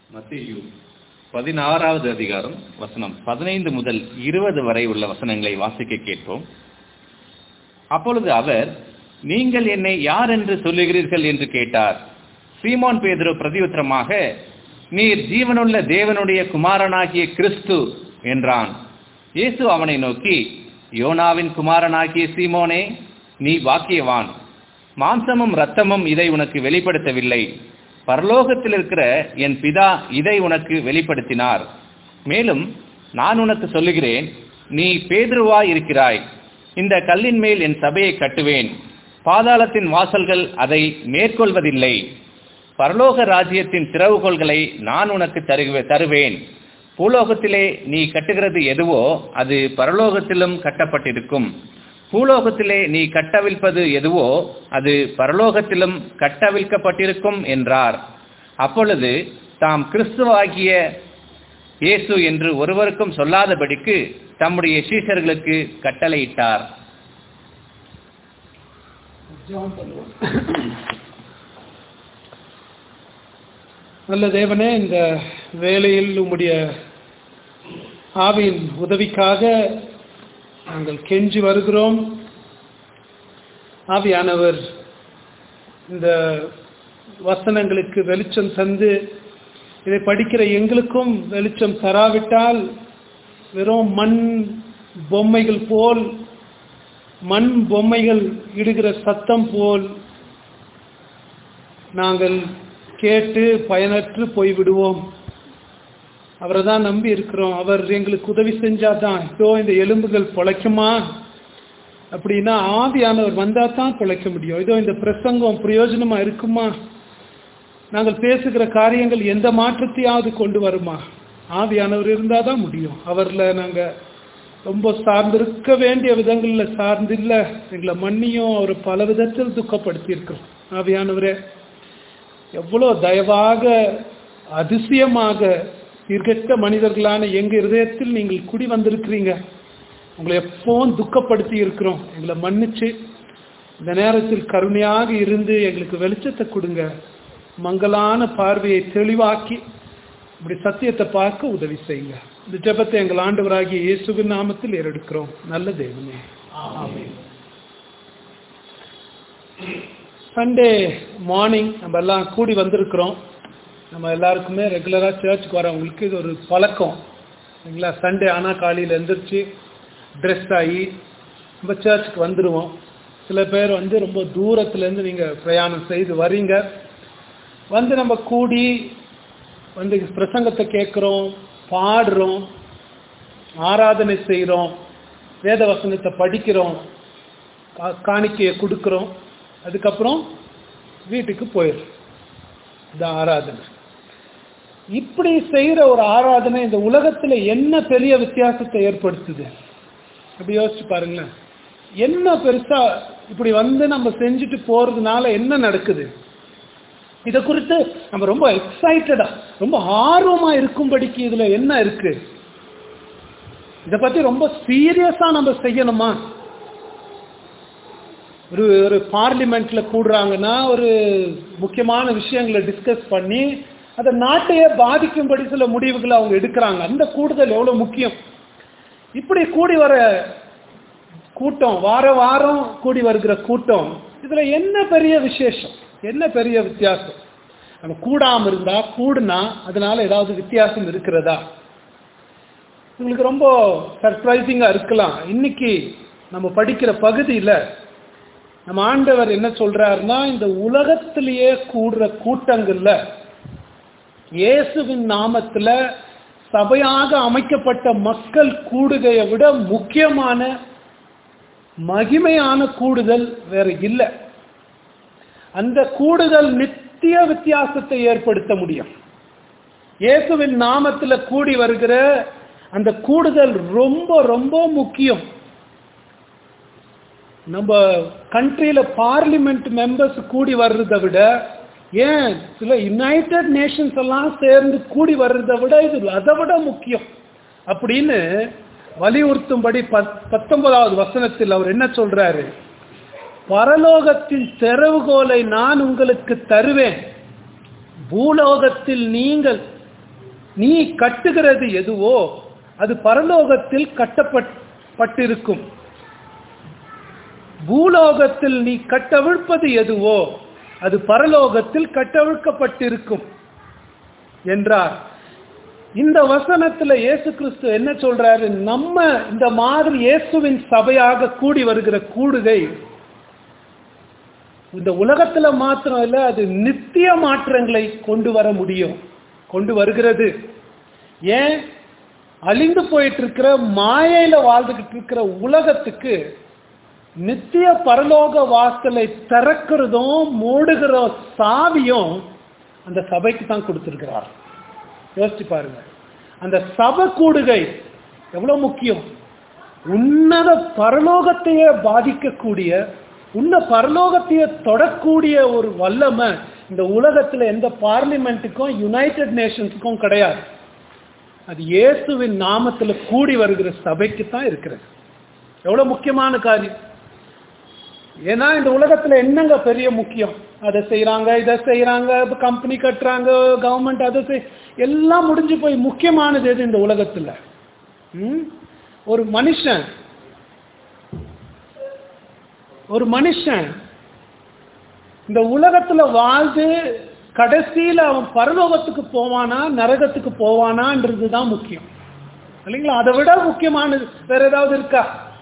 மத்தேயு பதினாறாவது அதிகாரம் வசனம் பதினைந்து முதல் இருபது வரை உள்ள வசனங்களை வாசிக்க கேட்போம் அப்பொழுது அவர் நீங்கள் என்னை யார் என்று சொல்லுகிறீர்கள் என்று கேட்டார் சீமோன் பேதுரு பிரதியுத்தரமாக நீர் ஜீவனுள்ள தேவனுடைய குமாரனாகிய கிறிஸ்து என்றான் இயேசு அவனை நோக்கி யோனாவின் குமாரனாகிய சீமோனே நீ வாக்கியவான் மாம்சமும் இரத்தமும் இதை உனக்கு வெளிப்படுத்தவில்லை பரலோகத்தில் இருக்கிற என் பிதா இதை உனக்கு வெளிப்படுத்தினார் மேலும் நான் உனக்கு சொல்லுகிறேன் நீ பேதுருவாய் இருக்கிறாய் இந்த கல்லின் மேல் என் சபையை கட்டுவேன் பாதாளத்தின் வாசல்கள் அதை மேற்கொள்வதில்லை பரலோக ராஜ்யத்தின் திறவுகோள்களை நான் உனக்கு தருவே தருவேன் பூலோகத்திலே நீ கட்டுகிறது எதுவோ அது பரலோகத்திலும் கட்டப்பட்டிருக்கும் பூலோகத்திலே நீ கட்டவிழ்ப்பது எதுவோ அது பரலோகத்திலும் கட்டவிழ்க்கப்பட்டிருக்கும் என்றார் அப்பொழுது தாம் கிறிஸ்துவாகிய இயேசு என்று ஒருவருக்கும் சொல்லாதபடிக்கு தம்முடைய சீஷர்களுக்கு கட்டளையிட்டார் ஜெபம் பண்ணுவோம் நல்ல தேவனே இந்த வேளையில் உம்முடைய ஆவியின் உதவிக்காக நாங்கள் கெஞ்சி வருகிறோம் ஆவியானவர் இந்த வசனங்களுக்கு வெளிச்சம் தந்து இதை படிக்கிற எங்களுக்கும் வெளிச்சம் தராவிட்டால் வெறும் மண் பொம்மைகள் போல் மண் பொம்மைகள் இடுகிற சத்தம் போல் நாங்கள் கேட்டு பயனற்று போய்விடுவோம் அவரை தான் நம்பி இருக்கிறோம் அவர் எங்களுக்கு உதவி செஞ்சாதான் இதோ இந்த எலும்புகள் பொழைக்குமா அப்படின்னா ஆவியானவர் வந்தால் தான் பிழைக்க முடியும் இதோ இந்த பிரசங்கம் பிரயோஜனமா இருக்குமா நாங்கள் பேசுகிற காரியங்கள் எந்த மாற்றத்தையாவது கொண்டு வருமா ஆவியானவர் இருந்தால் தான் முடியும் அவரில் நாங்கள் ரொம்ப சார்ந்திருக்க வேண்டிய விதங்களில் சார்ந்தில்ல எங்களை மன்னியும் அவர் பல விதத்தில் துக்கப்படுத்தி இருக்கிறோம் ஆவியானவரே எவ்வளோ தயவாக அதிசயமாக தீர்க்கற்ற மனிதர்களான எங்க இருதயத்தில் நீங்கள் குடி வந்திருக்கிறீங்க உங்களை எப்பவும் துக்கப்படுத்தி இருக்கிறோம் எங்களை மன்னிச்சு இந்த நேரத்தில் கருணையாக இருந்து எங்களுக்கு வெளிச்சத்தை கொடுங்க மங்கலான பார்வையை தெளிவாக்கி இப்படி சத்தியத்தை பார்க்க உதவி செய்யுங்க இந்த ஜெபத்தை எங்கள் ஆண்டவராகிய இயேசுவின் நாமத்தில் ஏறெடுக்கிறோம் நல்ல தேவனே ஆமென் சண்டே மார்னிங் நம்ம எல்லாம் கூடி வந்திருக்கிறோம் நம்ம எல்லாருக்குமே ரெகுலராக சர்ச்சுக்கு வரவங்களுக்கு இது ஒரு பழக்கம் சரிங்களா சண்டே ஆனால் காலையில் எழுந்திரிச்சு ட்ரெஸ் ஆகி நம்ம சர்ச்சுக்கு வந்துடுவோம் சில பேர் வந்து ரொம்ப தூரத்துலேருந்து நீங்கள் பிரயாணம் செய்து வரீங்க வந்து நம்ம கூடி வந்து பிரசங்கத்தை கேட்குறோம் பாடுறோம் ஆராதனை செய்கிறோம் வேத வசனத்தை படிக்கிறோம் கா- காணிக்கையை கொடுக்குறோம் அதுக்கப்புறம் வீட்டுக்கு போயிடும் இந்த ஆராதனை இப்படி செய்கிற ஒரு ஆராதனை இந்த உலகத்தில் என்ன பெரிய வித்தியாசத்தை ஏற்படுத்துது அப்படி யோசிச்சு பாருங்களேன் என்ன பெருசா இப்படி வந்து நம்ம செஞ்சுட்டு போறதுனால என்ன நடக்குது இதை குறித்து நம்ம ரொம்ப எக்ஸைட்டடா ரொம்ப ஆர்வமா இருக்கும்படிக்கு இதுல என்ன இருக்கு இதை பத்தி ரொம்ப சீரியஸா நம்ம செய்யணுமா ஒரு ஒரு பார்லிமெண்ட்ல கூடுறாங்கன்னா ஒரு முக்கியமான விஷயங்களை டிஸ்கஸ் பண்ணி அதை நாட்டையே பாதிக்கும்படி சில முடிவுகளை அவங்க எடுக்கிறாங்க அந்த கூடுதல் எவ்வளவு முக்கியம் இப்படி கூடி வர கூட்டம் வார வாரம் கூடி வருகிற கூட்டம் இதுல என்ன பெரிய விசேஷம் என்ன பெரிய வித்தியாசம் நம்ம கூடாம இருந்தா கூடுனா அதனால ஏதாவது வித்தியாசம் இருக்கிறதா உங்களுக்கு ரொம்ப சர்ப்ரைசிங்கா இருக்கலாம் இன்னைக்கு நம்ம படிக்கிற பகுதியில நம்ம ஆண்டவர் என்ன சொல்றாருன்னா இந்த உலகத்திலேயே கூடுற கூட்டங்கள்ல இயேசுவின் நாமத்துல சபையாக அமைக்கப்பட்ட மக்கள் கூடுகையை விட முக்கியமான மகிமையான கூடுதல் வேற இல்லை அந்த கூடுதல் நித்திய வித்தியாசத்தை ஏற்படுத்த முடியும் இயேசுவின் நாமத்துல கூடி வருகிற அந்த கூடுதல் ரொம்ப ரொம்ப முக்கியம் நம்ம கண்ட்ரியில பார்லிமெண்ட் மெம்பர்ஸ் கூடி வர்றதை விட ஏன் சில யுனைடெட் நேஷன்ஸ் எல்லாம் சேர்ந்து கூடி வர்றதை விட இது அதை விட முக்கியம் அப்படின்னு வலியுறுத்தும்படி பத்- பத்தொன்பதாவது வசனத்தில் அவர் என்ன சொல்றாரு பரலோகத்தின் திறவுகோலை நான் உங்களுக்கு தருவேன் பூலோகத்தில் நீங்கள் நீ கட்டுகிறது எதுவோ அது பரலோகத்தில் கட்டப்பட்டிருக்கும் பூலோகத்தில் நீ கட்டவிழ்ப்பது எதுவோ அது பரலோகத்தில் கட்டவிழ்க்கப்பட்டிருக்கும் என்றார் இந்த வசனத்துல இயேசு கிறிஸ்து என்ன சொல்றாரு நம்ம இந்த மாதிரி இயேசுவின் சபையாக கூடி வருகிற கூடுகை இந்த உலகத்துல மாத்திரம் இல்ல அது நித்திய மாற்றங்களை கொண்டு வர முடியும் கொண்டு வருகிறது ஏன் அழிந்து போயிட்டு இருக்கிற மாயையில வாழ்ந்துகிட்டு இருக்கிற உலகத்துக்கு நித்திய பரலோக வாசலை திறக்கிறதும் மூடுகிற சாவியும் அந்த சபைக்கு தான் கொடுத்திருக்கிறார் யோசிச்சு பாருங்க அந்த சபை கூடுகை எவ்வளவு முக்கியம் உன்னத பரலோகத்தையே பாதிக்கக்கூடிய உன்ன பரலோகத்தையே தொடக்கூடிய ஒரு வல்லமை இந்த உலகத்துல எந்த பார்லிமெண்ட்டுக்கும் யுனைடெட் நேஷன்ஸுக்கும் கிடையாது அது இயேசுவின் நாமத்துல கூடி வருகிற சபைக்கு தான் இருக்கிறது எவ்வளவு முக்கியமான காரியம் ஏன்னா இந்த உலகத்துல என்னங்க பெரிய முக்கியம் அதை செய்யறாங்க இதை செய்யறாங்க கம்பெனி கட்டுறாங்க கவர்மெண்ட் அதை செய் எல்லாம் முடிஞ்சு போய் முக்கியமானது எது இந்த உலகத்துல ம்? ஒரு மனுஷன் ஒரு மனுஷன் இந்த உலகத்துல வாழ்ந்து கடைசியில அவன் பரலோகத்துக்கு போவானா நரகத்துக்கு போவானான்றது தான் முக்கியம் இல்லைங்களா அதை விட முக்கியமானது வேற ஏதாவது இருக்கா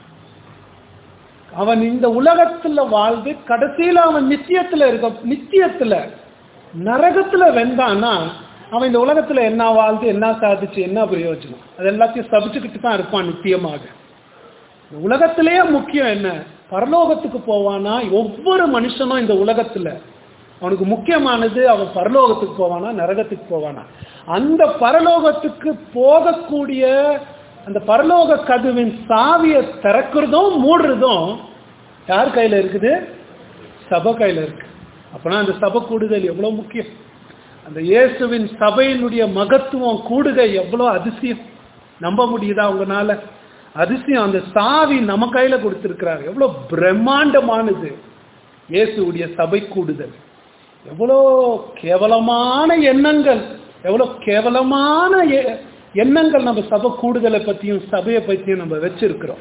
அவன் இந்த உலகத்துல வாழ்ந்து கடைசியில அவன் நித்தியத்துல இருக்க நித்தியத்துல நரகத்துல வெந்தானா அவன் இந்த உலகத்துல என்ன வாழ்ந்து என்ன சாதிச்சு என்ன பிரயோஜனம் அது எல்லாத்தையும் சபிச்சுக்கிட்டு தான் இருப்பான் நித்தியமாக இந்த உலகத்திலேயே முக்கியம் என்ன பரலோகத்துக்கு போவானா ஒவ்வொரு மனுஷனும் இந்த உலகத்துல அவனுக்கு முக்கியமானது அவன் பரலோகத்துக்கு போவானா நரகத்துக்கு போவானா அந்த பரலோகத்துக்கு போகக்கூடிய அந்த பரலோக கதவின் சாவியை திறக்கிறதும் மூடுறதும் யார் கையில இருக்குது சபை கையில இருக்கு அப்பனா அந்த சபை கூடுதல் எவ்வளவு முக்கியம் அந்த இயேசுவின் சபையினுடைய மகத்துவம் கூடுகை எவ்வளவு அதிசயம் நம்ப முடியுதா உங்களால அதிசயம் அந்த சாவி நம்ம கையில கொடுத்திருக்கிறார் எவ்வளவு பிரம்மாண்டமானது இயேசுடைய சபை கூடுதல் எவ்வளோ கேவலமான எண்ணங்கள் எவ்வளோ கேவலமான எ- எண்ணங்கள் நம்ம சபை கூடுதலை பத்தியும் சபையை பத்தியும் நம்ம வச்சிருக்கிறோம்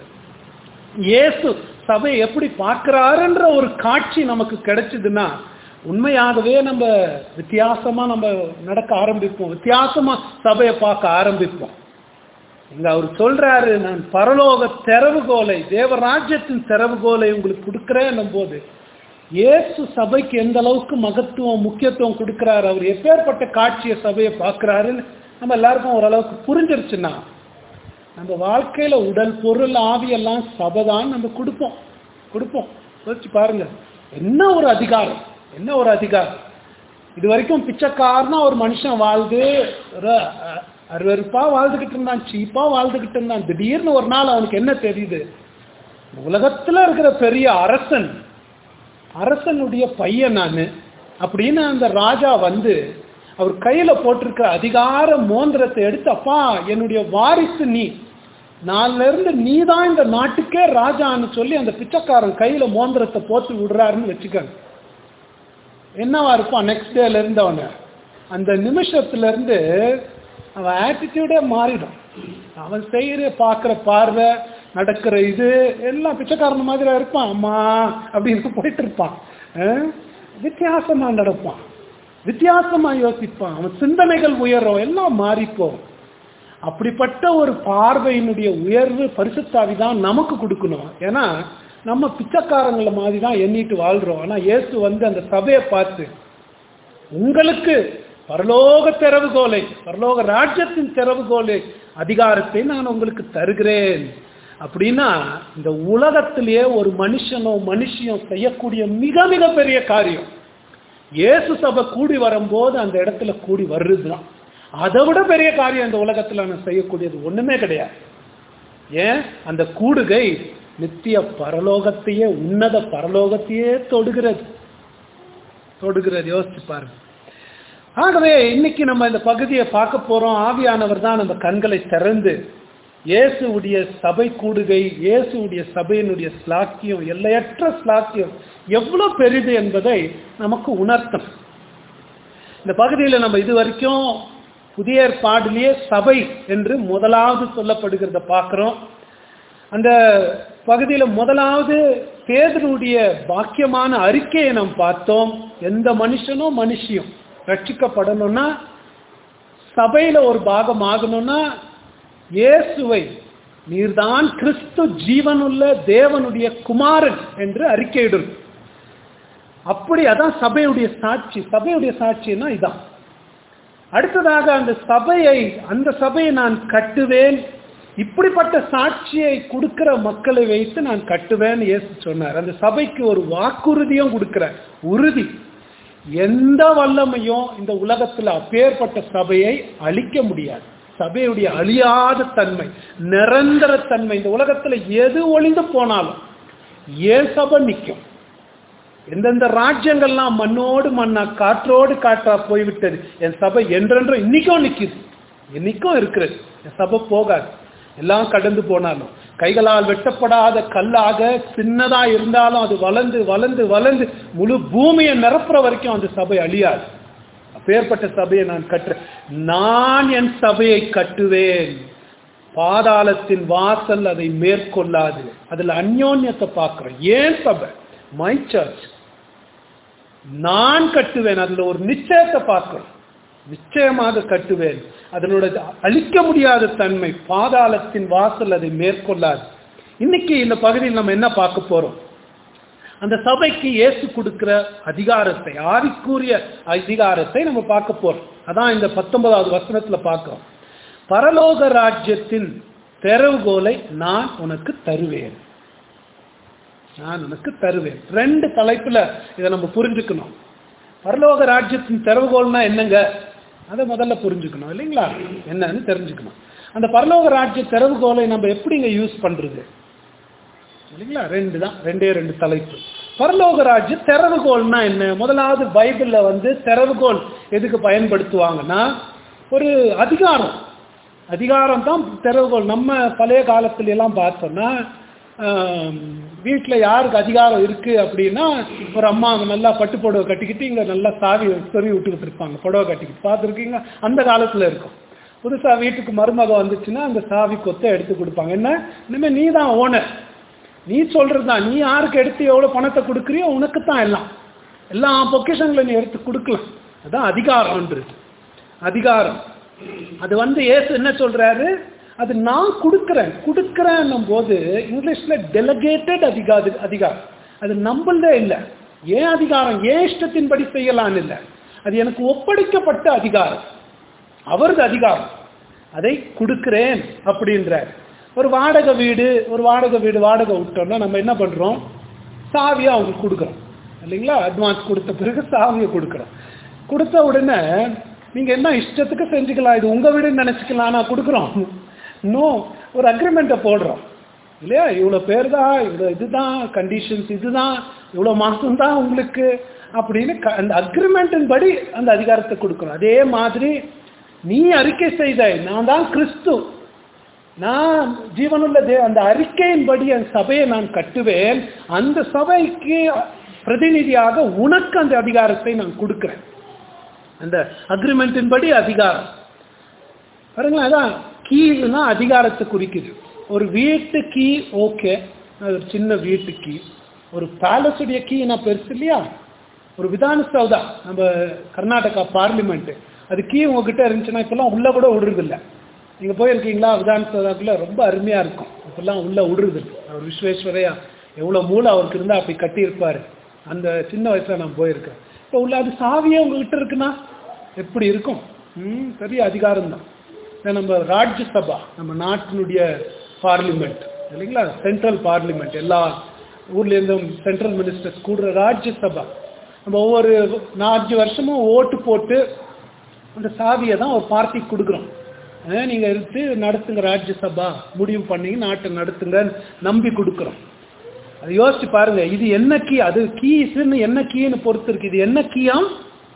இயேசு சபையை எப்படி பார்க்கிறாருன்ற ஒரு காட்சி நமக்கு கிடைச்சதுன்னா உண்மையாகவே நம்ம வித்தியாசமா நம்ம நடக்க ஆரம்பிப்போம் வித்தியாசமா சபையை பார்க்க ஆரம்பிப்போம் இங்க அவர் சொல்றாரு நான் பரலோக திறவுகோலை தேவராஜ்யத்தின் திறவுகோலை உங்களுக்கு கொடுக்கிறேன் போது இயேசு சபைக்கு எந்த அளவுக்கு மகத்துவம் முக்கியத்துவம் கொடுக்கிறாரு அவர் எப்பேற்பட்ட காட்சியை சபையை பார்க்கிறாருன்னு நம்ம எல்லாருக்கும் ஓரளவுக்கு புரிஞ்சிருச்சுன்னா நம்ம வாழ்க்கையில உடல் பொருள் ஆவியெல்லாம் சபை தான் நம்ம கொடுப்போம் கொடுப்போம் யோசிச்சு பாருங்க என்ன ஒரு அதிகாரம் என்ன ஒரு அதிகாரம் இது வரைக்கும் பிச்சைக்காரனா ஒரு மனுஷன் வாழ்ந்து ஒரு அ- அருவருப்பா வாழ்ந்துகிட்டு இருந்தான் சீப்பா வாழ்ந்துகிட்டு இருந்தான் திடீர்னு ஒரு நாள் அவனுக்கு என்ன தெரியுது உலகத்துல இருக்கிற பெரிய அரசன் அரசனுடைய பையன் நான் அப்படின்னு அந்த ராஜா வந்து அவர் கையில போட்டிருக்கிற அதிகார மோந்திரத்தை எடுத்து அப்பா என்னுடைய வாரிசு நீ நாளில இருந்து நீ தான் இந்த நாட்டுக்கே ராஜான்னு சொல்லி அந்த பிச்சைக்காரன் கையில மோந்திரத்தை போட்டு விடுறாருன்னு வச்சுக்கோங்க என்னவா இருப்பான் நெக்ஸ்ட் டேல இருந்து அவனை அந்த நிமிஷத்துல இருந்து அவன் ஆட்டிடியூடே மாறிடும் அவன் செய்யற பார்க்குற பார்வை நடக்கிற இது எல்லாம் பிச்சைக்காரன் மாதிரி இருப்பான் அம்மா அப்படின்னு போயிட்டு இருப்பான் அஹ்? வித்தியாசமா நடப்பான் வித்தியாசமா யோசிப்பான் அவன் சிந்தனைகள் உயரும் எல்லாம் மாறிப்போம் அப்படிப்பட்ட ஒரு பார்வையினுடைய உயர்வு பரிசுத்தாவி தான் நமக்கு கொடுக்கணும் ஏன்னா நம்ம பிச்சைக்காரங்கள மாதிரி தான் எண்ணிட்டு வாழ்றோம் ஆனா இயேசு வந்து அந்த சபையை பார்த்து உங்களுக்கு பரலோக திறவுகோலை பரலோக ராஜ்யத்தின் திறவுகோலை அதிகாரத்தை நான் உங்களுக்கு தருகிறேன் அப்படின்னா இந்த உலகத்திலேயே ஒரு மனுஷனோ மனுஷியும் செய்யக்கூடிய மிக மிக பெரிய காரியம் இயேசு சபை கூடி வரும்போது அந்த இடத்துல கூடி வருதுதான் அதை விட பெரிய காரியம் இந்த உலகத்துல நான் செய்யக்கூடியது ஒண்ணுமே கிடையாது ஏன் அந்த கூடுகை நித்திய பரலோகத்தையே உன்னத பரலோகத்தையே தொடுகிறது தொடுகிறது யோசிச்சு பாருங்க ஆகவே இன்னைக்கு நம்ம இந்த பகுதியை பார்க்க போறோம் ஆவியானவர் தான் நம்ம கண்களை திறந்து இயேசுவுடைய சபை கூடுகை இயேசுவுடைய சபையினுடைய ஸ்லாக்கியம் எல்லையற்ற ஸ்லாக்கியம் எவ்வளவு பெரிது என்பதை நமக்கு உணர்த்தும் இந்த பகுதியில் நம்ம இது வரைக்கும் புதிய ஏற்பாடிலேயே சபை என்று முதலாவது சொல்லப்படுகிறத பார்க்கிறோம் அந்த பகுதியில் முதலாவது பேதனுடைய பாக்கியமான அறிக்கையை நாம் பார்த்தோம் எந்த மனுஷனும் மனுஷியும் ரட்சிக்கப்படணும்னா சபையில ஒரு பாகம் ஆகணும்னா இயேசுவை நீர்தான் கிறிஸ்து ஜீவனுள்ள தேவனுடைய குமாரன் என்று அறிக்கையிடும் அப்படி அதான் சபையுடைய சாட்சி சபையுடைய சாட்சின்னா இதான் அடுத்ததாக அந்த சபையை அந்த சபையை நான் கட்டுவேன் இப்படிப்பட்ட சாட்சியை கொடுக்கிற மக்களை வைத்து நான் கட்டுவேன்னு இயேசு சொன்னார் அந்த சபைக்கு ஒரு வாக்குறுதியும் கொடுக்கிறார் உறுதி எந்த வல்லமையும் இந்த உலகத்துல அப்பேற்பட்ட சபையை அழிக்க முடியாது சபையுடைய அழியாத தன்மை நிரந்தர தன்மை இந்த உலகத்துல எது ஒளிந்து போனாலும் ஏன் சபை நிற்கும் எந்தெந்த ராஜ்யங்கள்லாம் மண்ணோடு மண்ணா காற்றோடு காற்றா போய்விட்டது என் சபை என்றென்றும் இன்னைக்கும் நிக்குது இன்னைக்கும் இருக்கிறது என் சபை போகாது எல்லாம் கடந்து போனாலும் கைகளால் வெட்டப்படாத கல்லாக சின்னதா இருந்தாலும் அது வளர்ந்து வளர்ந்து வளர்ந்து முழு பூமியை நிரப்புற வரைக்கும் அந்த சபை அழியாது அப்பேற்பட்ட சபையை நான் கட்டுறேன் நான் என் சபையை கட்டுவேன் பாதாளத்தின் வாசல் அதை மேற்கொள்ளாது அதுல அந்யோன்யத்தை பார்க்கிறோம் ஏன் சபை மை சர்ச் நான் கட்டுவேன் அதுல ஒரு நிச்சயத்தை பார்க்கிறோம் நிச்சயமாக கட்டுவேன் அதனோட அழிக்க முடியாத தன்மை பாதாளத்தின் வாசல் அதை மேற்கொள்ளாது இன்னைக்கு இந்த பகுதியில் நம்ம என்ன பார்க்க போறோம் அந்த சபைக்கு இயேசு கொடுக்கிற அதிகாரத்தை ஆவிக்குரிய அதிகாரத்தை நம்ம பார்க்க போறோம் அதான் இந்த பத்தொன்பதாவது வசனத்துல பார்க்கிறோம் பரலோக ராஜ்யத்தின் தெரவுகோலை நான் உனக்கு தருவேன் நான் உனக்கு தருவேன் ரெண்டு தலைப்புல இதை நம்ம புரிஞ்சுக்கணும் பரலோக ராஜ்யத்தின் திறவுகோல்னா என்னங்க அதை முதல்ல புரிஞ்சுக்கணும் இல்லைங்களா என்னன்னு தெரிஞ்சுக்கணும் அந்த பரலோக ராஜ்ய திறவுகோலை நம்ம எப்படிங்க யூஸ் பண்றது இல்லைங்களா ரெண்டு தான் ரெண்டே ரெண்டு தலைப்பு பரலோக ராஜ்ய திறவுகோல்னா என்ன முதலாவது பைபிள்ல வந்து திறவுகோல் எதுக்கு பயன்படுத்துவாங்கன்னா ஒரு அதிகாரம் அதிகாரம் தான் திறவுகோல் நம்ம பழைய காலத்துல எல்லாம் பார்த்தோம்னா வீட்டில் யாருக்கு அதிகாரம் இருக்கு அப்படின்னா ஒரு அம்மா அங்கே நல்லா பட்டு புடவை கட்டிக்கிட்டு இங்கே நல்லா சாவி சொறி விட்டுக்கிட்டு இருப்பாங்க புடவை கட்டிக்கிட்டு பார்த்துருக்கீங்க அந்த காலத்தில் இருக்கும் புதுசாக வீட்டுக்கு மருமக வந்துச்சுன்னா அந்த சாவி கொத்தை எடுத்து கொடுப்பாங்க என்ன இனிமேல் நீ தான் ஓனர் நீ சொல்றது தான் நீ யாருக்கு எடுத்து எவ்வளோ பணத்தை கொடுக்குறியோ உனக்கு தான் எல்லாம் எல்லா பொக்கிஷங்களை நீ எடுத்து கொடுக்கலாம் அதான் அதிகாரம்ன்றது அதிகாரம் அது வந்து ஏசு என்ன சொல்றாரு அது நான் கொடுக்குறேன் கொடுக்குறேன்னும் போது இங்கிலீஷ்ல டெலகேட்டட் அதிகார அதிகாரம் அது நம்மளதே இல்லை ஏன் அதிகாரம் ஏன் இஷ்டத்தின்படி செய்யலான்னு இல்லை அது எனக்கு ஒப்படைக்கப்பட்ட அதிகாரம் அவரது அதிகாரம் அதை கொடுக்கிறேன் அப்படின்றார் ஒரு வாடகை வீடு ஒரு வாடகை வீடு வாடகை விட்டோம்னா நம்ம என்ன பண்றோம் சாவியை அவங்களுக்கு கொடுக்குறோம் இல்லைங்களா அட்வான்ஸ் கொடுத்த பிறகு சாவியை கொடுக்குறோம் கொடுத்த உடனே நீங்க என்ன இஷ்டத்துக்கு செஞ்சுக்கலாம் இது உங்க வீடுன்னு நினைச்சுக்கலாம் நான் கொடுக்குறோம் இன்னும் ஒரு அக்ரிமெண்ட்டை போடுறோம் இல்லையா இவ்வளோ பேர் தான் இவ்வளோ இதுதான் கண்டிஷன்ஸ் இதுதான் இவ்வளோ மாதம் தான் உங்களுக்கு அப்படின்னு அந்த அக்ரிமெண்ட்டின் படி அந்த அதிகாரத்தை கொடுக்கணும் அதே மாதிரி நீ அறிக்கை செய்தாய் நான் தான் கிறிஸ்து நான் ஜீவனுள்ள தே அந்த அறிக்கையின்படி அந்த சபையை நான் கட்டுவேன் அந்த சபைக்கு பிரதிநிதியாக உனக்கு அந்த அதிகாரத்தை நான் கொடுக்கிறேன் அந்த அக்ரிமெண்ட்டின் படி அதிகாரம் பாருங்களேன் அதான் கீழ்னா அதிகாரத்தை குறிக்குது ஒரு வீட்டு கீ ஓகே அது ஒரு சின்ன வீட்டு கீ ஒரு பேலஸுடைய கீ நான் பெருசு இல்லையா ஒரு விதான சௌதா நம்ம கர்நாடகா பார்லிமெண்ட் அது கீ உங்ககிட்ட இருந்துச்சுன்னா இப்பெல்லாம் உள்ள கூட விடுறதில்ல நீங்க போயிருக்கீங்களா விதான சௌதாக்குள்ள ரொம்ப அருமையா இருக்கும் இப்பெல்லாம் உள்ள விடுறது அவர் விஸ்வேஸ்வரையா எவ்வளவு மூளை அவருக்கு இருந்தா அப்படி கட்டியிருப்பாரு அந்த சின்ன வயசுல நான் போயிருக்கேன் இப்போ உள்ள அது சாவியே உங்ககிட்ட இருக்குன்னா எப்படி இருக்கும் ம் பெரிய அதிகாரம் தான் நம்ம ராஜ்யசபா நம்ம நாட்டினுடைய பார்லிமெண்ட் இல்லைங்களா சென்ட்ரல் பார்லிமெண்ட் எல்லா ஊர்லேருந்தும் சென்ட்ரல் மினிஸ்டர்ஸ் கூடுற ராஜ்யசபா நம்ம ஒவ்வொரு நாலு வருஷமும் ஓட்டு போட்டு அந்த சாவியை தான் ஒரு பார்ட்டிக்கு கொடுக்குறோம் நீங்கள் எடுத்து நடத்துங்க ராஜ்யசபா முடிவு பண்ணி நாட்டை நடத்துங்க நம்பி கொடுக்குறோம் அது யோசிச்சு பாருங்க இது என்ன கீ அது கீஸ்ன்னு என்ன கீன்னு பொறுத்து இருக்கு இது என்ன கீயாம்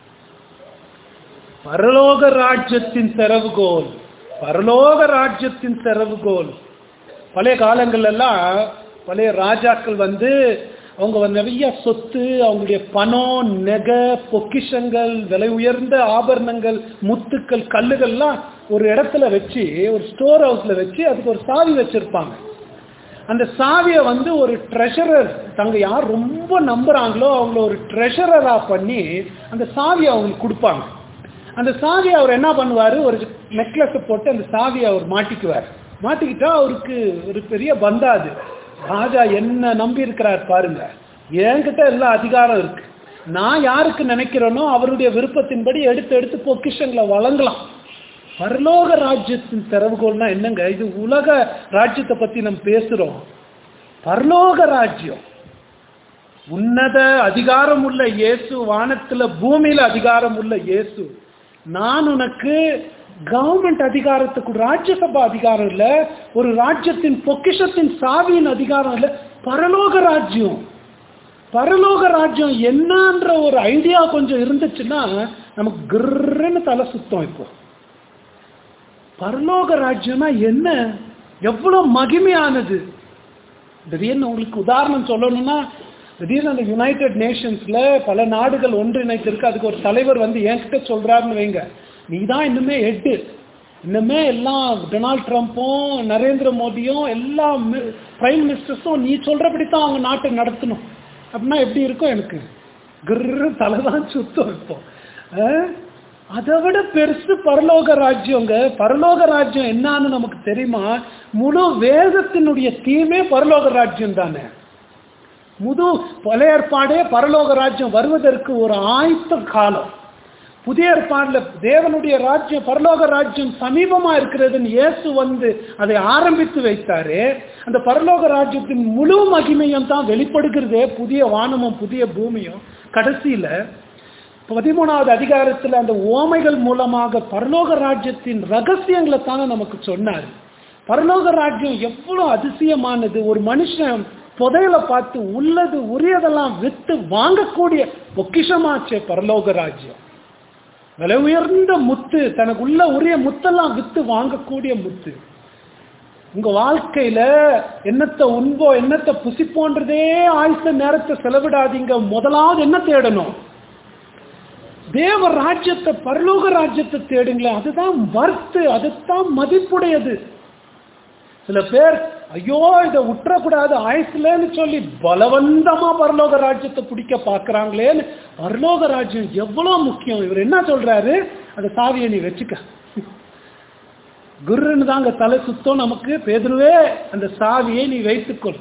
பரலோக ராஜ்யத்தின் திறவுகோல் பரலோக ராஜ்யத்தின் திறவுகோல் பழைய காலங்கள் எல்லாம் பழைய ராஜாக்கள் வந்து அவங்க வந்து நிறைய சொத்து அவங்களுடைய பணம் நெகை பொக்கிஷங்கள் விலை உயர்ந்த ஆபரணங்கள் முத்துக்கள் கல்லுகள்லாம் ஒரு இடத்துல வச்சு ஒரு ஸ்டோர் ஹவுஸ்ல வச்சு அதுக்கு ஒரு சாவி வச்சிருப்பாங்க அந்த சாவியை வந்து ஒரு ட்ரெஷரர் தங்க யார் ரொம்ப நம்புறாங்களோ அவங்கள ஒரு ட்ரெஷரரா பண்ணி அந்த சாவியை அவங்களுக்கு கொடுப்பாங்க அந்த சாவியை அவர் என்ன பண்ணுவார் ஒரு நெக்லஸை போட்டு அந்த சாவியை அவர் மாட்டிக்குவார் மாட்டிக்கிட்டா அவருக்கு ஒரு பெரிய பந்தாது ராஜா என்ன நம்பி இருக்கிறார் பாருங்க என்கிட்ட எல்லா அதிகாரம் இருக்கு நான் யாருக்கு நினைக்கிறேனோ அவருடைய விருப்பத்தின்படி எடுத்து எடுத்து பொக்கிஷங்களை வழங்கலாம் பரலோக ராஜ்யத்தின் திறவுகோல்னா என்னங்க இது உலக ராஜ்யத்தை பத்தி நம்ம பேசுறோம் பரலோக ராஜ்யம் உன்னத அதிகாரம் உள்ள இயேசு வானத்துல பூமியில அதிகாரம் உள்ள இயேசு நான் உனக்கு கவர்மெண்ட் அதிகாரத்துக்கு ராஜ்யசபா அதிகாரம் இல்ல ஒரு ராஜ்யத்தின் பொக்கிஷத்தின் சாவியின் அதிகாரம் இல்ல பரலோக ராஜ்யம் பரலோக ராஜ்யம் என்னன்ற ஒரு ஐடியா கொஞ்சம் இருந்துச்சுன்னா நமக்கு கிர்ன்னு தலை சுத்தம் இப்போ பரலோக ராஜ்யம்னா என்ன எவ்வளவு மகிமையானது திடீர்னு உங்களுக்கு உதாரணம் சொல்லணும்னா திடீர்னு அந்த யுனைடெட் நேஷன்ஸ்ல பல நாடுகள் ஒன்றிணைத்திருக்கு அதுக்கு ஒரு தலைவர் வந்து என்கிட்ட சொல்றாருன்னு வைங்க நீ தான் இன்னுமே எட்டு இன்னுமே எல்லாம் டொனால்ட் ட்ரம்ப்பும் நரேந்திர மோடியும் எல்லா பிரைம் மினிஸ்டர்ஸும் நீ சொல்றபடி தான் அவங்க நாட்டை நடத்தணும் அப்படின்னா எப்படி இருக்கும் எனக்கு கிர்ரு தலைதான் சுத்தம் இப்போ அஹ்? அதை விட பெருசு பரலோக ராஜ்யங்க பரலோக ராஜ்யம் என்னன்னு நமக்கு தெரியுமா முழு வேதத்தினுடைய தீமே பரலோக ராஜ்யம் தானே முது பழைய ஏற்பாடே பரலோக ராஜ்யம் வருவதற்கு ஒரு ஆயத்த காலம் புதிய ஏற்பாடுல தேவனுடைய ராஜ்யம் பரலோக ராஜ்யம் சமீபமா இருக்கிறதுன்னு இயேசு வந்து அதை ஆரம்பித்து வைத்தாரு அந்த பரலோக ராஜ்யத்தின் முழு மகிமையும் தான் வெளிப்படுகிறதே புதிய வானமும் புதிய பூமியும் கடைசியில பதிமூணாவது அதிகாரத்துல அந்த ஓமைகள் மூலமாக பரலோக ராஜ்யத்தின் ரகசியங்களை தானே நமக்கு சொன்னார் பரலோக ராஜ்யம் எவ்வளவு அதிசயமானது ஒரு மனுஷன் புதையல பார்த்து உள்ளது உரியதெல்லாம் வித்து வாங்கக்கூடிய பொக்கிஷமாச்சே பரலோக ராஜ்யம் விலை உயர்ந்த முத்து தனக்கு உள்ள உரிய முத்தெல்லாம் வித்து வாங்கக்கூடிய முத்து உங்க வாழ்க்கையில என்னத்தை உண்போ என்னத்தை புசிப்போன்றதே ஆயுச நேரத்தை செலவிடாதீங்க முதலாவது என்ன தேடணும் தேவ ராஜ்யத்தை பரலோக ராஜ்யத்தை தேடுங்களேன் அதுதான் வர்த்து அதுதான் மதிப்புடையது சில பேர் ஐயோ இதை விட்டுறக்கூடாது ஆயுசுலன்னு சொல்லி பலவந்தமா பரலோக ராஜ்யத்தை பிடிக்க பார்க்கறாங்களேன்னு பரலோக ராஜ்யம் எவ்வளவு முக்கியம் இவர் என்ன சொல்றாரு அந்த சாவியை நீ வச்சுக்க குருன்னு தாங்க தலை சுத்தம் நமக்கு பேதுருவே அந்த சாவியை நீ வைத்துக்கொள்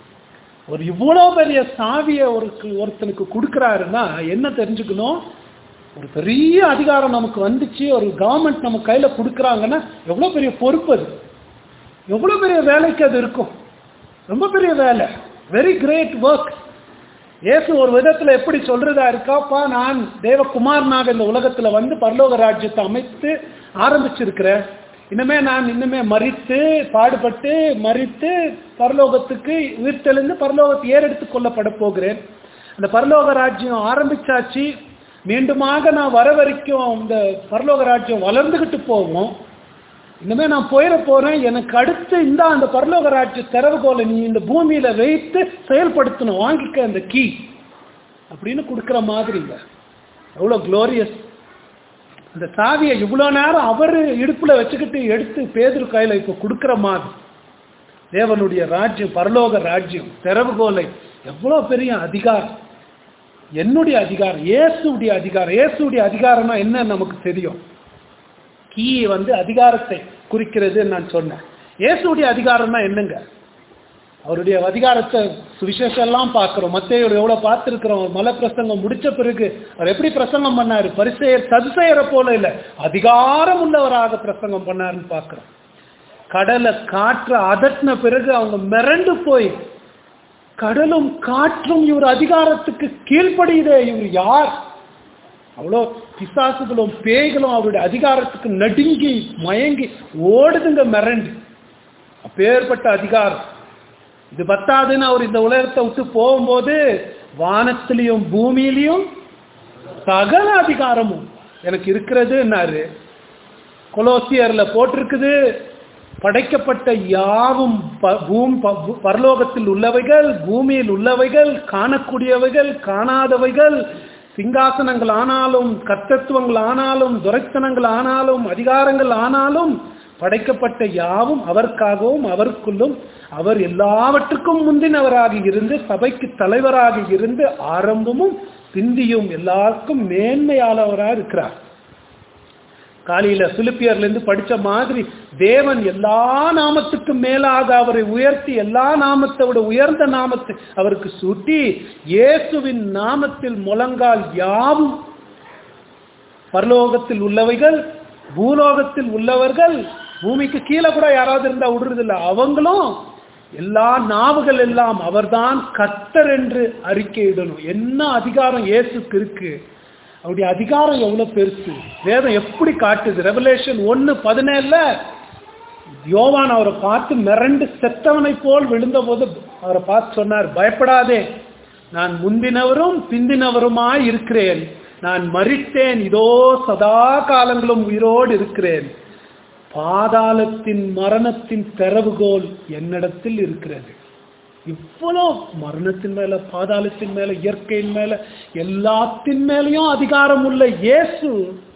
ஒரு இவ்வளவு பெரிய சாவியை ஒரு ஒருத்தனுக்கு கொடுக்கறாருன்னா என்ன தெரிஞ்சுக்கணும் ஒரு பெரிய அதிகாரம் நமக்கு வந்துச்சு ஒரு கவர்மெண்ட் நம்ம கையில கொடுக்கறாங்கன்னா எவ்வளவு பெரிய பொறுப்பு அது எவ்வளவு பெரிய வேலைக்கு அது இருக்கும் ரொம்ப பெரிய வேலை வெரி கிரேட் ஒர்க் இயேசு ஒரு விதத்துல எப்படி சொல்றதா இருக்காப்பா நான் தேவகுமாரனாக இந்த உலகத்துல வந்து பரலோக ராஜ்யத்தை அமைத்து ஆரம்பிச்சிருக்கிறேன் இனிமே நான் இன்னுமே மறித்து பாடுபட்டு மறித்து பரலோகத்துக்கு உயிர்த்தெழுந்து பரலோகத்தை ஏறெடுத்து கொள்ளப்பட போகிறேன் அந்த பரலோக ராஜ்யம் ஆரம்பிச்சாச்சு மீண்டுமாக நான் வர வரைக்கும் அந்த பரலோக ராஜ்யம் வளர்ந்துகிட்டு போகும் இனிமே நான் போயிட போறேன் எனக்கு அடுத்து இந்த அந்த பரலோக ராஜ்ய திறவுகோலை நீ இந்த பூமியில வைத்து செயல்படுத்தணும் வாங்கிக்க அந்த கீ அப்படின்னு கொடுக்குற மாதிரிங்க எவ்வளோ க்ளோரியஸ் அந்த சாவியை இவ்வளோ நேரம் அவர் இடுப்புல வச்சுக்கிட்டு எடுத்து பேதுரு கையில இப்போ கொடுக்குற மாதிரி தேவனுடைய ராஜ்யம் பரலோக ராஜ்யம் திறவுகோலை எவ்வளோ பெரிய அதிகாரம் என்னுடைய அதிகாரம் இயேசுடைய அதிகாரம் இயேசுடைய அதிகாரம்னா என்ன நமக்கு தெரியும் கீ வந்து அதிகாரத்தை குறிக்கிறது நான் சொன்னேன் இயேசுடைய அதிகாரம்னா என்னங்க அவருடைய அதிகாரத்தை சுவிசேஷம் எல்லாம் பார்க்கிறோம் மத்தையோட எவ்வளவு பார்த்திருக்கிறோம் ஒரு மலை பிரசங்கம் முடிச்ச பிறகு அவர் எப்படி பிரசங்கம் பண்ணாரு பரிசெயர் சதுசெயரை போல இல்ல அதிகாரம் உள்ளவராக பிரசங்கம் பண்ணாருன்னு பார்க்கிறோம் கடலை காற்று அதட்டின பிறகு அவங்க மிரண்டு போய் கடலும் காற்றும் இவர் அதிகாரத்துக்கு கீழ்ப்படியுதே இவர் யார் அவ்வளோ பிசாசுகளும் பேய்களும் அவருடைய அதிகாரத்துக்கு நடுங்கி மயங்கி ஓடுதுங்க மிரண்டு அப்பேற்பட்ட அதிகாரம் இது பத்தாதுன்னு அவர் இந்த உலகத்தை விட்டு போகும்போது வானத்திலையும் பூமியிலையும் சகல அதிகாரமும் எனக்கு இருக்கிறதுன்னாரு கொலோசியர்ல போட்டிருக்குது படைக்கப்பட்ட யாவும் ப- பூம் ப- பரலோகத்தில் உள்ளவைகள் பூமியில் உள்ளவைகள் காணக்கூடியவைகள் காணாதவைகள் சிங்காசனங்கள் ஆனாலும் கர்த்தத்துவங்கள் ஆனாலும் துரைத்தனங்கள் ஆனாலும் அதிகாரங்கள் ஆனாலும் படைக்கப்பட்ட யாவும் அவருக்காகவும் அவருக்குள்ளும் அவர் எல்லாவற்றுக்கும் முந்தினவராக இருந்து சபைக்கு தலைவராக இருந்து ஆரம்பமும் பிந்தியும் எல்லாருக்கும் மேன்மையாளவராக இருக்கிறார் காலையில பிலிப்பியர்ல இருந்து படிச்ச மாதிரி தேவன் எல்லா நாமத்துக்கும் மேலாக அவரை உயர்த்தி எல்லா நாமத்தை விட உயர்ந்த நாமத்தை அவருக்கு சூட்டி இயேசுவின் நாமத்தில் முழங்கால் யாவும் பரலோகத்தில் உள்ளவைகள் பூலோகத்தில் உள்ளவர்கள் பூமிக்கு கீழே கூட யாராவது இருந்தா விடுறதில்ல அவங்களும் எல்லா நாவுகள் எல்லாம் அவர்தான் கர்த்தர் என்று அறிக்கையிடணும் என்ன அதிகாரம் இயேசுக்கு இருக்கு அவருடைய அதிகாரம் எவ்வளவு பெருசு வேதம் எப்படி காட்டுது ரெவலேஷன் ஒன்னு பதினேழுல யோவான் அவரை பார்த்து மிரண்டு செத்தவனை போல் விழுந்தபோது அவரை பார்த்து சொன்னார் பயப்படாதே நான் முந்தினவரும் பிந்தினவருமாய் இருக்கிறேன் நான் மறித்தேன் இதோ சதா காலங்களும் உயிரோடு இருக்கிறேன் பாதாளத்தின் மரணத்தின் திறவுகோல் என்னிடத்தில் இருக்கிறது இவ்வளோ மரணத்தின் மேல பாதாளத்தின் மேல இயற்கையின் மேல எல்லாத்தின் மேலேயும் அதிகாரம் உள்ள இயேசு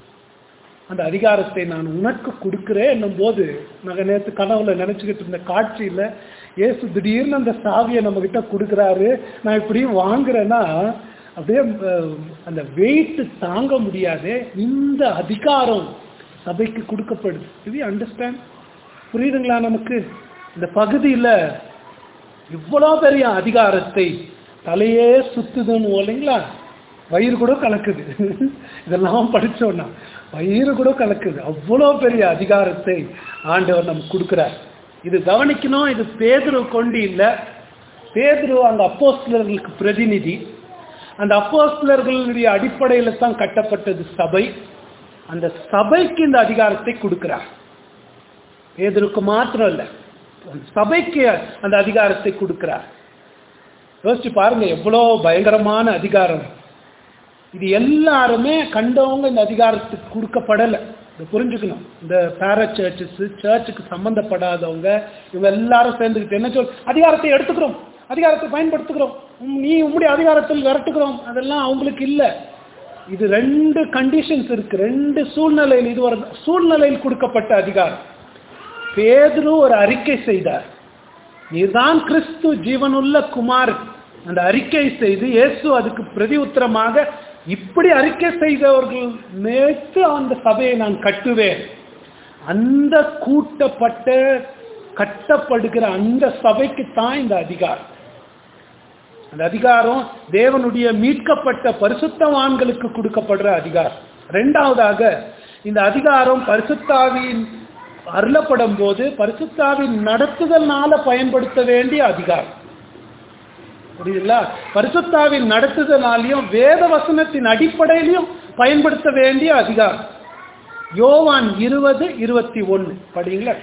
அந்த அதிகாரத்தை நான் உனக்கு கொடுக்கிறேன் என்னும் போது நாங்கள் நேற்று கனவுல நினைச்சுக்கிட்டு இருந்த காட்சியில இயேசு திடீர்னு அந்த சாவியை நம்ம கிட்ட கொடுக்குறாரு நான் இப்படி வாங்குறேன்னா அப்படியே அஹ், அந்த வெயிட் தாங்க முடியாதே இந்த அதிகாரம் சபைக்கு கொடுக்கப்படுது இது அண்டர்ஸ்டாண்ட் புரியுதுங்களா நமக்கு இந்த பகுதியில் இவ்வளோ பெரிய அதிகாரத்தை தலையே சுத்துதுன்னு இல்லைங்களா வயிறு கூட கலக்குது இதெல்லாம் படிச்சோம்னா வயிறு கூட கலக்குது அவ்வளோ பெரிய அதிகாரத்தை ஆண்டவர் நமக்கு கொடுக்குறார் இது கவனிக்கணும் இது பேதுரு கொண்டு இல்லை பேதுரு அந்த அப்போஸ்தலர்களுக்கு பிரதிநிதி அந்த அப்போஸ்தலர்களுடைய அடிப்படையில் தான் கட்டப்பட்டது சபை அந்த சபைக்கு இந்த அதிகாரத்தை கொடுக்கிறார் பேதுருக்கு மாத்திரம் இல்லை அந்த சபைக்கு அந்த அதிகாரத்தை கொடுக்கிறார் யோசிச்சு பாருங்க எவ்வளோ பயங்கரமான அதிகாரம் இது எல்லாருமே கண்டவங்க இந்த அதிகாரத்துக்கு கொடுக்கப்படலை இதை புரிஞ்சுக்கணும் இந்த பேர சர்ச்சஸ் சர்ச்சுக்கு சம்பந்தப்படாதவங்க இவங்க எல்லாரும் சேர்ந்துக்கிட்டு என்ன சொல் அதிகாரத்தை எடுத்துக்கிறோம் அதிகாரத்தை பயன்படுத்துகிறோம் உம், நீ உம்முடைய அதிகாரத்தில் விரட்டுகிறோம் அதெல்லாம் அவங்களுக்கு இல்லை இது ரெண்டு கண்டிஷன்ஸ் இருக்கு ரெண்டு சூழ்நிலையில் இது ஒரு சூழ்நிலையில் கொடுக்கப்பட்ட அதிகாரம் பேதுரு ஒரு அறிக்கை செய்தார் நீர்தான் கிறிஸ்து ஜீவனுள்ள குமார் அந்த அறிக்கை செய்து இயேசு அதுக்கு பிரதி உத்தரமாக இப்படி அறிக்கை செய்தவர்கள் நேற்று அந்த சபையை நான் கட்டுவேன் அந்த கூட்டப்பட்ட கட்டப்படுகிற அந்த சபைக்கு தான் இந்த அதிகாரம் அந்த அதிகாரம் தேவனுடைய மீட்கப்பட்ட பரிசுத்தவான்களுக்கு கொடுக்கப்படுற அதிகாரம் ரெண்டாவதாக இந்த அதிகாரம் பரிசுத்தாவின் அருளப்படும் போது பரிசுத்தாவின் நடத்துதல்னால பயன்படுத்த வேண்டிய அதிகாரம் புரியுதுங்களா பரிசுத்தாவின் நடத்துதலாலையும் வேத வசனத்தின் அடிப்படையிலையும் பயன்படுத்த வேண்டிய அதிகாரம் யோவான் இருபது இருபத்தி ஒன்னு படிங்களா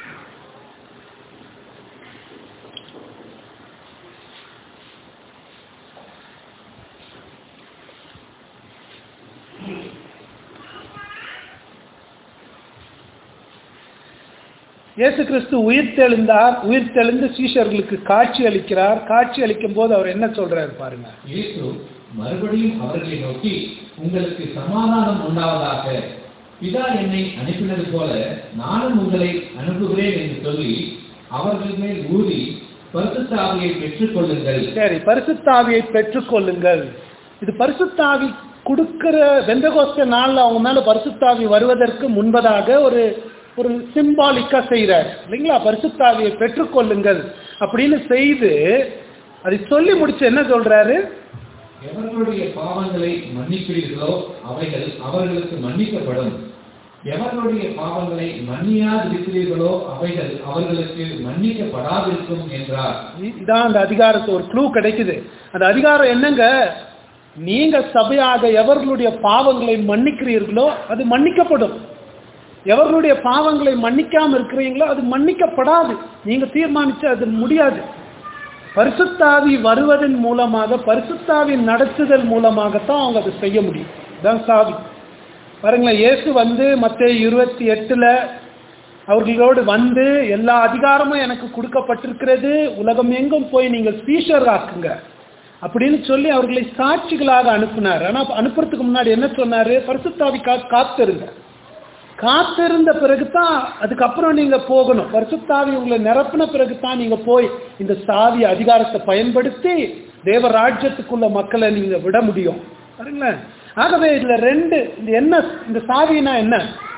இயேசு கிறிஸ்து உயிர் தெழுந்தார் உயிர் தெழுந்து சீஷர்களுக்கு காட்சி அளிக்கிறார் காட்சி அளிக்கும் போது அவர் என்ன சொல்றாரு பாருங்க இயேசு மறுபடியும் அவர்களை நோக்கி உங்களுக்கு சமாதானம் உண்டாவதாக பிதா என்னை அனுப்பினது போல நானும் உங்களை அனுப்புகிறேன் என்று சொல்லி அவர்கள் மேல் ஊதி பரிசுத்த ஆவியை பெற்றுக் கொள்ளுங்கள் சரி பரிசுத்தாவியை பெற்றுக்கொள்ளுங்கள் இது பரிசுத்தாவி கொடுக்கிற வெந்தகோஸ்த நாள்ல அவங்க மேல பரிசுத்தாவி வருவதற்கு முன்பதாக ஒரு ஒரு சிம்பாலிக்கா செய்யறார் இல்லைங்களா பரிசுத்தாவியை பெற்றுக்கொள்ளுங்கள் அப்படின்னு செய்து அதை சொல்லி முடிச்சு என்ன சொல்றாரு எவர்களுடைய பாவங்களை மன்னிக்கிறீர்களோ அவைகள் அவர்களுக்கு மன்னிக்கப்படும் எவர்களுடைய பாவங்களை மன்னியாதிருக்கிறீர்களோ அவைகள் அவர்களுக்கு மன்னிக்கப்படாதிருக்கும் என்றார் இதான் அந்த அதிகாரத்து ஒரு க்ளூ கிடைக்குது அந்த அதிகாரம் என்னங்க நீங்க சபையாக எவர்களுடைய பாவங்களை மன்னிக்கிறீர்களோ அது மன்னிக்கப்படும் எவர்களுடைய பாவங்களை மன்னிக்காம இருக்கிறீங்களோ அது மன்னிக்கப்படாது நீங்க தீர்மானிச்சு அது முடியாது பரிசுத்தாவி வருவதன் மூலமாக பரிசுத்தாவின் நடத்துதல் மூலமாகத்தான் அவங்க அதை செய்ய முடியும் இதான் சாவி பாருங்களேன் இயேசு வந்து மத்திய இருபத்தி எட்டுல அவர்களோடு வந்து எல்லா அதிகாரமும் எனக்கு கொடுக்கப்பட்டிருக்கிறது உலகம் எங்கும் போய் நீங்கள் ஸ்பீஷர் ஆக்குங்க அப்படின்னு சொல்லி அவர்களை சாட்சிகளாக அனுப்புனார் ஆனா அனுப்புறதுக்கு முன்னாடி என்ன சொன்னாரு பரிசுத்தாவிக்காக காத்திருங்க காத்திருந்த பிறகு தான் அதுக்கப்புறம் நீங்க போகணும் பரிசுத்தாவி உங்களை நிரப்பின பிறகு தான் நீங்க போய் இந்த சாவி அதிகாரத்தை பயன்படுத்தி தேவ ராஜ்யத்துக்குள்ள மக்களை நீங்க விட முடியும் பாருங்களேன் ஆகவே இதுல ரெண்டு இந்த என்ன இந்த சாவினா என்ன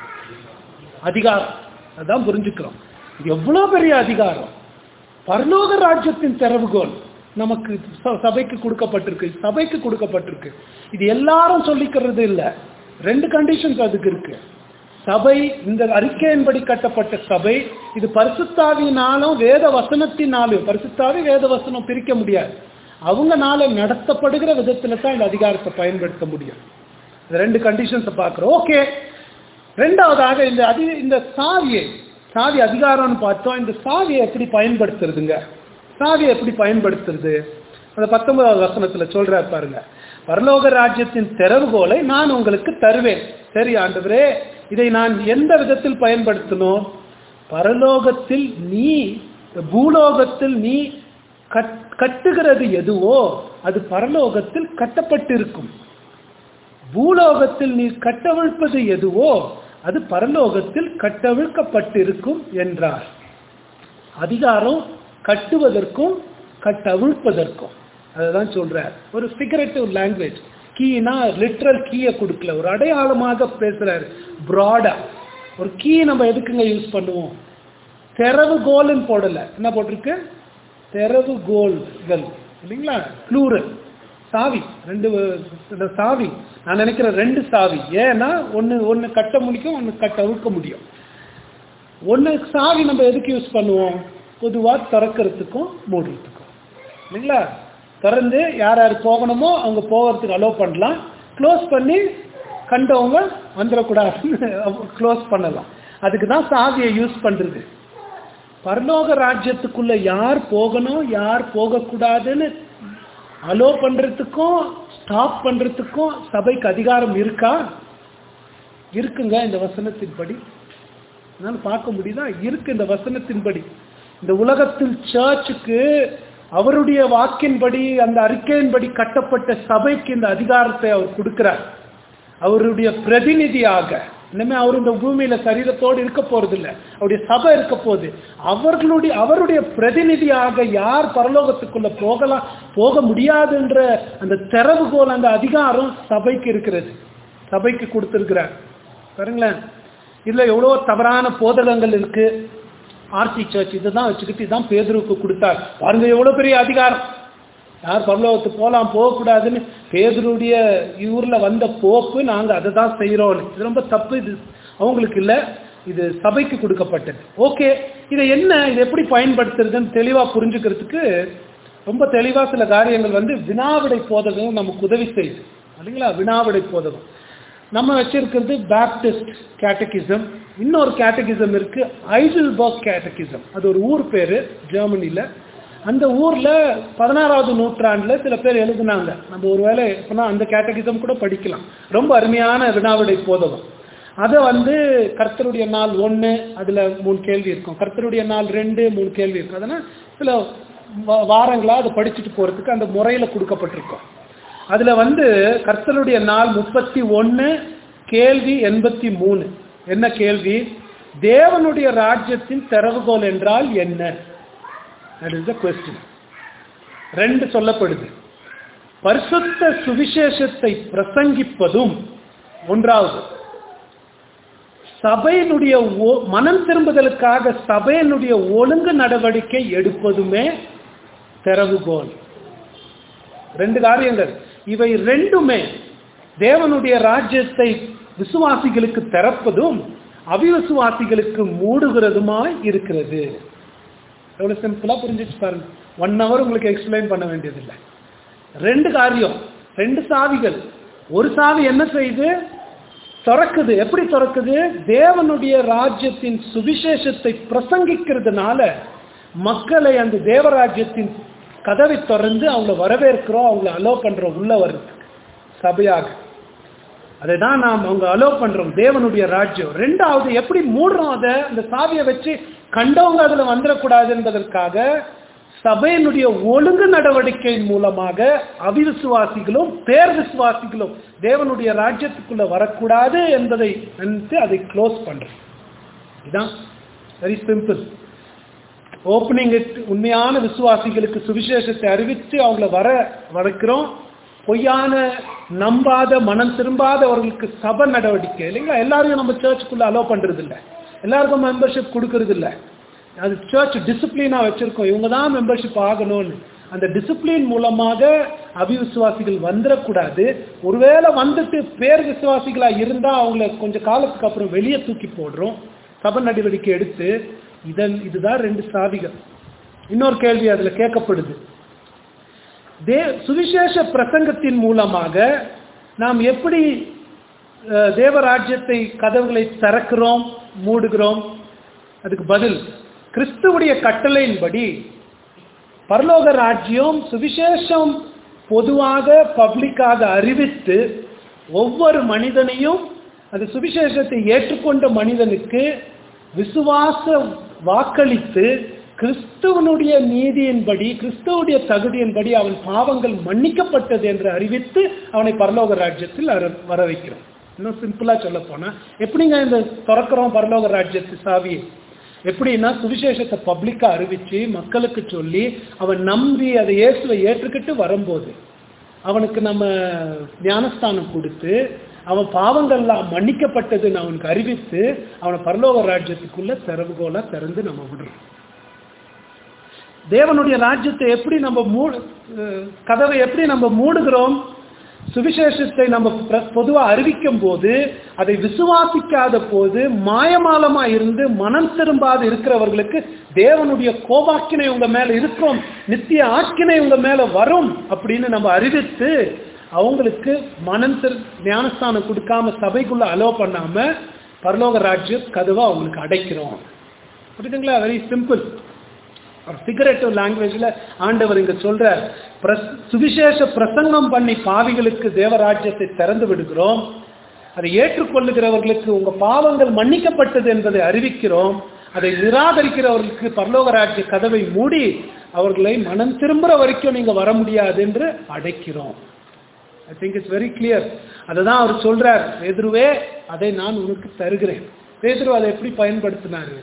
அதிகாரம் அதான் புரிஞ்சுக்கிறோம் இது எவ்வளவு பெரிய அதிகாரம் பரலோக ராஜ்யத்தின் திறவுகோல் நமக்கு ச- சபைக்கு கொடுக்கப்பட்டிருக்கு சபைக்கு கொடுக்கப்பட்டிருக்கு இது எல்லாரும் சொல்லிக்கிறது இல்ல ரெண்டு கண்டிஷன்ஸ் அதுக்கு இருக்கு சபை இந்த அறிக்கையின்படி கட்டப்பட்ட சபை இது பரிசுத்தாவினாலும் வேத வசனத்தினாலும் பரிசுத்தாவி வேத வசனம் பிரிக்க முடியாது அவங்கனால நடத்தப்படுகிற விதத்துல தான் இந்த அதிகாரத்தை பயன்படுத்த முடியும் இந்த ரெண்டு கண்டிஷன்ஸை பார்க்குறோம் ஓகே ரெண்டாவதாக இந்த அதி இந்த சாவியை சாவி அதிகாரம்னு பார்த்தோம் இந்த சாவியை எப்படி பயன்படுத்துறதுங்க சாவியை எப்படி பயன்படுத்துறது அந்த பத்தொன்பதாவது வசனத்துல சொல்றார் பாருங்க பரலோக ராஜ்யத்தின் திறவுகோலை நான் உங்களுக்கு தருவேன் சரி ஆண்டவரே இதை நான் எந்த விதத்தில் பயன்படுத்தணும் பரலோகத்தில் நீ பூலோகத்தில் நீ கட்- கட்டுகிறது எதுவோ அது பரலோகத்தில் கட்டப்பட்டிருக்கும் பூலோகத்தில் நீ கட்டவிழ்ப்பது எதுவோ அது பரலோகத்தில் கட்டவிழ்க்கப்பட்டிருக்கும் என்றார் அதிகாரம் கட்டுவதற்கும் கட்டவிழ்ப்பதற்கும் அதுதான் சொல்றார் ஒரு ஃபிகரேட்டிவ் லாங்குவேஜ் கீனா லிட்ரல் கீயை கொடுக்கல ஒரு அடையாளமாக பேசுறாரு ப்ராடா ஒரு கீ நம்ம எதுக்குங்க யூஸ் பண்ணுவோம் திறவுகோல்னு போடல என்ன போட்டிருக்கு திறவுகோல்கள் இல்லைங்களா ப்ளூரல் சாவி ரெண்டு இந்த சாவி நான் நினைக்கிறேன் ரெண்டு சாவி ஏன்னா ஒன்று ஒன்று கட்ட முடிக்கும் ஒன்று கட்ட அவுக்க முடியும் ஒன்று சாவி நம்ம எதுக்கு யூஸ் பண்ணுவோம் பொதுவாக திறக்கிறதுக்கும் மூடுறதுக்கும் இல்லைங்களா திறந்து யார் யார் போகணுமோ அவங்க போகிறதுக்கு அலோவ் பண்ணலாம் க்ளோஸ் பண்ணி கண்டவங்க வந்துடக்கூடாதுன்னு க்ளோஸ் பண்ணலாம் அதுக்கு தான் சாவியை யூஸ் பண்ணுறது பரலோக ராஜ்யத்துக்குள்ள யார் போகணும் யார் போகக்கூடாதுன்னு அலோ பண்றதுக்கும் ஸ்டாப் பண்றதுக்கும் சபைக்கு அதிகாரம் இருக்கா இருக்குங்க இந்த வசனத்தின்படி என்னால பார்க்க முடியுதா இருக்கு இந்த வசனத்தின்படி இந்த உலகத்தில் சர்ச்சுக்கு அவருடைய வாக்கின்படி அந்த அறிக்கையின்படி கட்டப்பட்ட சபைக்கு இந்த அதிகாரத்தை அவர் கொடுக்கிறார் அவருடைய பிரதிநிதியாக இனிமே அவர் இந்த பூமியில சரீரத்தோடு இருக்க போறது இல்ல அவருடைய சபை இருக்க போகுது அவர்களுடைய அவருடைய பிரதிநிதியாக யார் பரலோகத்துக்குள்ள போகலாம் போக முடியாதுன்ற அந்த திறவுகோல் அந்த அதிகாரம் சபைக்கு இருக்கிறது சபைக்கு கொடுத்திருக்கிறார் பாருங்களேன் இதுல எவ்வளோ தவறான போதகங்கள் இருக்கு ஆர்சி சர்ச் இதுதான் வச்சுக்கிட்டு இதான் பேதுருவுக்கு கொடுத்தார் பாருங்க எவ்வளவு பெரிய அதிகாரம் யார் பரலோகத்துக்கு போகலாம் போகக்கூடாதுன்னு பேதருடைய ஊர்ல வந்த போப்பு நாங்க அதை தான் செய்யறோம் இது ரொம்ப தப்பு இது அவங்களுக்கு இல்ல இது சபைக்கு கொடுக்கப்பட்டது ஓகே இதை என்ன இது எப்படி பயன்படுத்துறதுன்னு தெளிவா புரிஞ்சுக்கிறதுக்கு ரொம்ப தெளிவா சில காரியங்கள் வந்து வினாவிடை போதகம் நமக்கு உதவி செய்யுது இல்லைங்களா வினாவிடை போதகம் நம்ம வச்சிருக்கிறது பேப்டிஸ்ட் கேட்டகிசம் இன்னொரு கேட்டகிசம் இருக்கு ஐசல்பர்க் கேட்டகிசம் அது ஒரு ஊர் பேரு ஜெர்மனில அந்த ஊர்ல பதினாறாவது நூற்றாண்டுல சில பேர் எழுதுனாங்க நம்ம ஒருவேளை எப்படின்னா அந்த கேட்டகிசம் கூட படிக்கலாம் ரொம்ப அருமையான வினாவிடை போதகம் அதை வந்து கர்த்தருடைய நாள் ஒன்று அதுல மூணு கேள்வி இருக்கும் கர்த்தருடைய நாள் ரெண்டு மூணு கேள்வி இருக்கும் அதனால் சில வா- வாரங்களா அதை படிச்சுட்டு போறதுக்கு அந்த முறையில கொடுக்கப்பட்டிருக்கும் அதுல வந்து கர்த்தருடைய நாள் முப்பத்தி ஒன்று கேள்வி எண்பத்தி மூணு என்ன கேள்வி தேவனுடைய ராஜ்யத்தின் திறவுகோல் என்றால் என்ன தட் இஸ் த கொஸ்டின் ரெண்டு சொல்லப்படுது பரிசுத்த சுவிசேஷத்தை பிரசங்கிப்பதும் ஒன்றாவது சபையினுடைய ஒ- மனம் திரும்புதலுக்காக சபையினுடைய ஒழுங்கு நடவடிக்கை எடுப்பதுமே திறவுகோல் ரெண்டு காரியங்கள் இவை ரெண்டுமே தேவனுடைய ராஜ்யத்தை விசுவாசிகளுக்கு திறப்பதும் அவிசுவாசிகளுக்கு மூடுகிறதுமாய் இருக்கிறது எவ்வளவு சிம்பிளா புரிஞ்சிச்சு பாருங்க ஒன் ஹவர் உங்களுக்கு எக்ஸ்பிளைன் பண்ண வேண்டியதில்லை ரெண்டு காரியம் ரெண்டு சாவிகள் ஒரு சாவி என்ன செய்யுது திறக்குது எப்படி திறக்குது தேவனுடைய ராஜ்யத்தின் சுவிசேஷத்தை பிரசங்கிக்கிறதுனால மக்களை அந்த தேவராஜ்யத்தின் கதவை திறந்து அவங்கள வரவேற்கிறோம் அவங்கள அலோ பண்றோம் உள்ள வர்றதுக்கு சபையாக அதை தான் நாம் அவங்க அலோ பண்றோம் தேவனுடைய ராஜ்யம் ரெண்டாவது எப்படி மூடுறோம் அதை அந்த சாவியை வச்சு கண்டவங்க அதுல வந்துடக்கூடாது என்பதற்காக சபையினுடைய ஒழுங்கு நடவடிக்கையின் மூலமாக அவிவிசுவாசிகளும் பேர் விசுவாசிகளும் தேவனுடைய ராஜ்யத்துக்குள்ள வரக்கூடாது என்பதை நினைத்து அதை க்ளோஸ் பண்றோம் இதுதான் வெரி சிம்பிள் ஓப்பனிங் உண்மையான விசுவாசிகளுக்கு சுவிசேஷத்தை அறிவித்து அவங்கள வர வளர்க்கிறோம் பொய்யான நம்பாத மனம் திரும்பாதவர்களுக்கு சபை நடவடிக்கை இல்லைங்களா எல்லாரையும் நம்ம சர்ச்சுக்குள்ள அலோவ் பண்றது இல்ல எல்லாருக்கும் மெம்பர்ஷிப் கொடுக்கறது இல்ல அது சர்ச் டிசிப்ளினா வச்சிருக்கோம் இவங்க தான் மெம்பர்ஷிப் ஆகணும்னு அந்த டிசிப்ளின் மூலமாக அபிவிசுவாசிகள் வந்துடக்கூடாது ஒருவேளை வந்துட்டு பேர் விசுவாசிகளா இருந்தா அவங்கள கொஞ்சம் காலத்துக்கு அப்புறம் வெளியே தூக்கி போடுறோம் சபை நடவடிக்கை எடுத்து இதன் இதுதான் ரெண்டு சாவிகள் இன்னொரு கேள்வி அதுல கேட்கப்படுது தே சுவிசேஷ பிரசங்கத்தின் மூலமாக நாம் எப்படி அஹ், தேவராஜ்யத்தை கதவுகளை திறக்கிறோம் மூடுகிறோம் அதுக்கு பதில் கிறிஸ்துவுடைய கட்டளையின்படி பரலோக ராஜ்யம் சுவிசேஷம் பொதுவாக பப்ளிக்காக அறிவித்து ஒவ்வொரு மனிதனையும் அந்த சுவிசேஷத்தை ஏற்றுக்கொண்ட மனிதனுக்கு விசுவாச வாக்களித்து கிறிஸ்துவனுடைய நீதியின்படி கிறிஸ்துவுடைய தகுதியின்படி அவன் பாவங்கள் மன்னிக்கப்பட்டது என்று அறிவித்து அவனை பரலோக ராஜ்யத்தில் அர- வர வைக்கிறோம் இன்னும் சிம்பிளா சொல்ல போனா எப்படிங்க இந்த திறக்கிறோம் பரலோக ராஜ்யத்து சாவியை எப்படின்னா சுவிசேஷத்தை பப்ளிக்கா அறிவிச்சு மக்களுக்கு சொல்லி அவன் நம்பி அதை இயேசுவை ஏற்றுக்கிட்டு வரும்போது அவனுக்கு நம்ம ஞானஸ்தானம் கொடுத்து அவன் பாவங்கள்லாம் மன்னிக்கப்பட்டதுன்னு அவனுக்கு அறிவித்து அவனை பரலோக ராஜ்யத்துக்குள்ள திறவுகோலா திறந்து நம்ம விடுறோம் தேவனுடைய ராஜ்யத்தை எப்படி நம்ம மூடு அஹ் கதவை எப்படி நம்ம மூடுகிறோம் சுவிசேஷத்தை நம்ம பிர- பொதுவா அறிவிக்கும் போது அதை விசுவாசிக்காத போது மாயமாலமா இருந்து மனம் திரும்பாது இருக்கிறவர்களுக்கு தேவனுடைய கோபாக்கினை உங்க மேல இருக்கும் நித்திய ஆக்கினை உங்க மேல வரும் அப்படின்னு நம்ம அறிவித்து அவங்களுக்கு மனம் திரு ஞானஸ்தானம் கொடுக்காம சபைக்குள்ள அலோ பண்ணாம பரலோக ராஜ்ய கதவை அவங்களுக்கு அடைக்கிறோம் புரியுதுங்களா வெரி சிம்பிள் ஒரு ஃபிகரேட்டிவ் லாங்குவேஜில் ஆண்டவர் இங்க சொல்ற பிரஸ் சுவிசேஷ பிரசங்கம் பண்ணி பாவிகளுக்கு தேவராஜ்யத்தை திறந்து விடுகிறோம் அதை ஏற்றுக்கொள்ளுகிறவர்களுக்கு உங்க பாவங்கள் மன்னிக்கப்பட்டது என்பதை அறிவிக்கிறோம் அதை நிராகரிக்கிறவர்களுக்கு பரலோக ராஜ்ய கதவை மூடி அவர்களை மனம் திரும்புற வரைக்கும் நீங்க வர முடியாது என்று அடைக்கிறோம் I think it's very clear அதுதான் அவர் சொல்றார் பேதுருவே அதை நான் உனக்கு தருகிறேன் பேதுரு அதை எப்படி பயன்படுத்தினாரு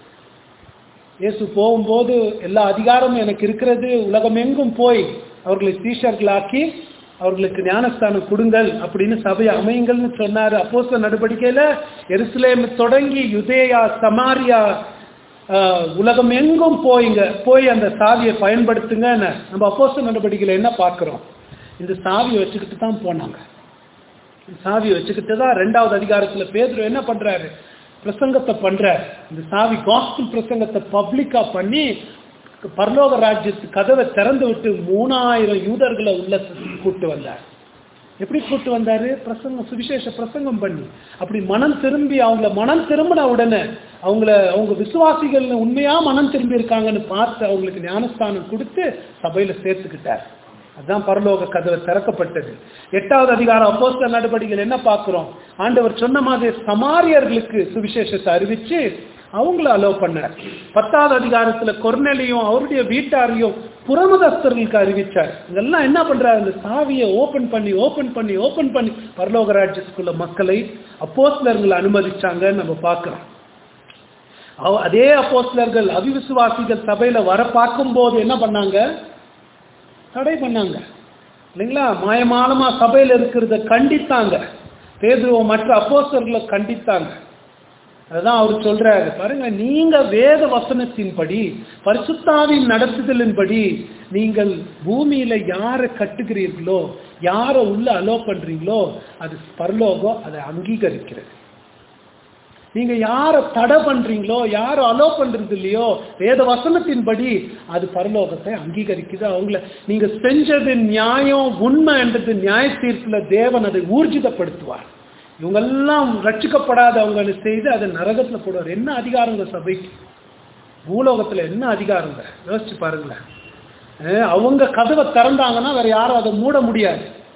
இயேசு போகும்போது எல்லா அதிகாரமும் எனக்கு இருக்கிறது உலகமெங்கும் போய் அவர்களை சீஷர்களாக்கி அவர்களுக்கு ஞானஸ்தானம் கொடுங்கள் அப்படின்னு சபையை அமையுங்கள்னு சொன்னார் அப்போஸ்தல நடவடிக்கையில எருசலேம் தொடங்கி யுதேயா சமாரியா ஆஹ், உலகம் எங்கும் போய்ங்க போய் அந்த சாவியை பயன்படுத்துங்கன்னு நம்ம அப்போஸ்தல நடவடிக்கையில என்ன பார்க்கிறோம் இந்த சாவியை வச்சுக்கிட்டு தான் போனாங்க சாவியை வச்சுக்கிட்டு தான் ரெண்டாவது அதிகாரத்துல பேதுரு என்ன பண்றாரு பிரசங்கத்தை பண்றாரு இந்த சாவி காஸ்பிள் பிரசங்கத்தை பப்ளிக்கா பண்ணி பரலோக ராஜ்யத்து கதவை திறந்து விட்டு மூணாயிரம் யூதர்களை உள்ள கூட்டு வந்தார் எப்படி கூட்டு வந்தாரு பிரசங்கம் சுவிசேஷ பிரசங்கம் பண்ணி அப்படி மனம் திரும்பி அவங்கள மனம் திரும்பின உடனே அவங்கள அவங்க விசுவாசிகள் உண்மையா மனம் திரும்பி இருக்காங்கன்னு பார்த்து அவங்களுக்கு ஞானஸ்தானம் கொடுத்து சபையில சேர்த்துக்கிட்டார் அதுதான் பரலோக கதவை திறக்கப்பட்டது எட்டாவது அதிகாரம் அப்போஸ்தல நடவடிக்கைகள் என்ன பார்க்கிறோம் ஆண்டவர் சொன்ன மாதிரி சமாரியர்களுக்கு சுவிசேஷத்தை அறிவிச்சு அவங்கள அலோவ் பண்ணார் பத்தாவது அதிகாரத்துல கொர்நெலியும் அவருடைய வீட்டாரையும் புறமதஸ்தர்களுக்கு அறிவிச்சார் இதெல்லாம் என்ன பண்றாரு இந்த சாவியை ஓபன் பண்ணி ஓபன் பண்ணி ஓபன் பண்ணி பரலோக ராஜ்யத்துக்குள்ள மக்களை அப்போஸ்தலர்களை அனுமதிச்சாங்கன்னு நம்ம பார்க்கிறோம் அவ- அதே அப்போஸ்தலர்கள் அவிவிசுவாசிகள் சபையில வர பார்க்கும்போது என்ன பண்ணாங்க தடை பண்ணாங்க இல்லைங்களா மாயமாலமா சபையில இருக்கிறத கண்டித்தாங்க பேதுருவ மற்ற அப்போஸ்தலர்களை கண்டித்தாங்க அதுதான் அவர் சொல்றாரு பாருங்க நீங்க வேத வசனத்தின்படி பரிசுத்தாவின் நடத்துதலின்படி நீங்கள் பூமியில யாரை கட்டுகிறீர்களோ யாரை உள்ள அலோ பண்றீங்களோ அது பரலோகம் அதை அங்கீகரிக்கிறது நீங்க யாரை தடை பண்றீங்களோ யாரை அலோ பண்றது இல்லையோ வேத வசனத்தின்படி அது பரலோகத்தை அங்கீகரிக்குது அவங்கள நீங்க செஞ்சது நியாயம் உண்மை என்றது நியாய தீர்ப்புல தேவன் அதை ஊர்ஜிதப்படுத்துவார் இவங்கெல்லாம் ரட்சிக்கப்படாதவங்களை செய்து அதை நரகத்துல போடுவார் என்ன அதிகாரங்க சபைக்கு பூலோகத்துல என்ன அதிகாரங்க யோசிச்சு பாருங்களேன் அஹ் அவங்க கதவை திறந்தாங்கன்னா வேற யாரும் அதை மூட முடியாது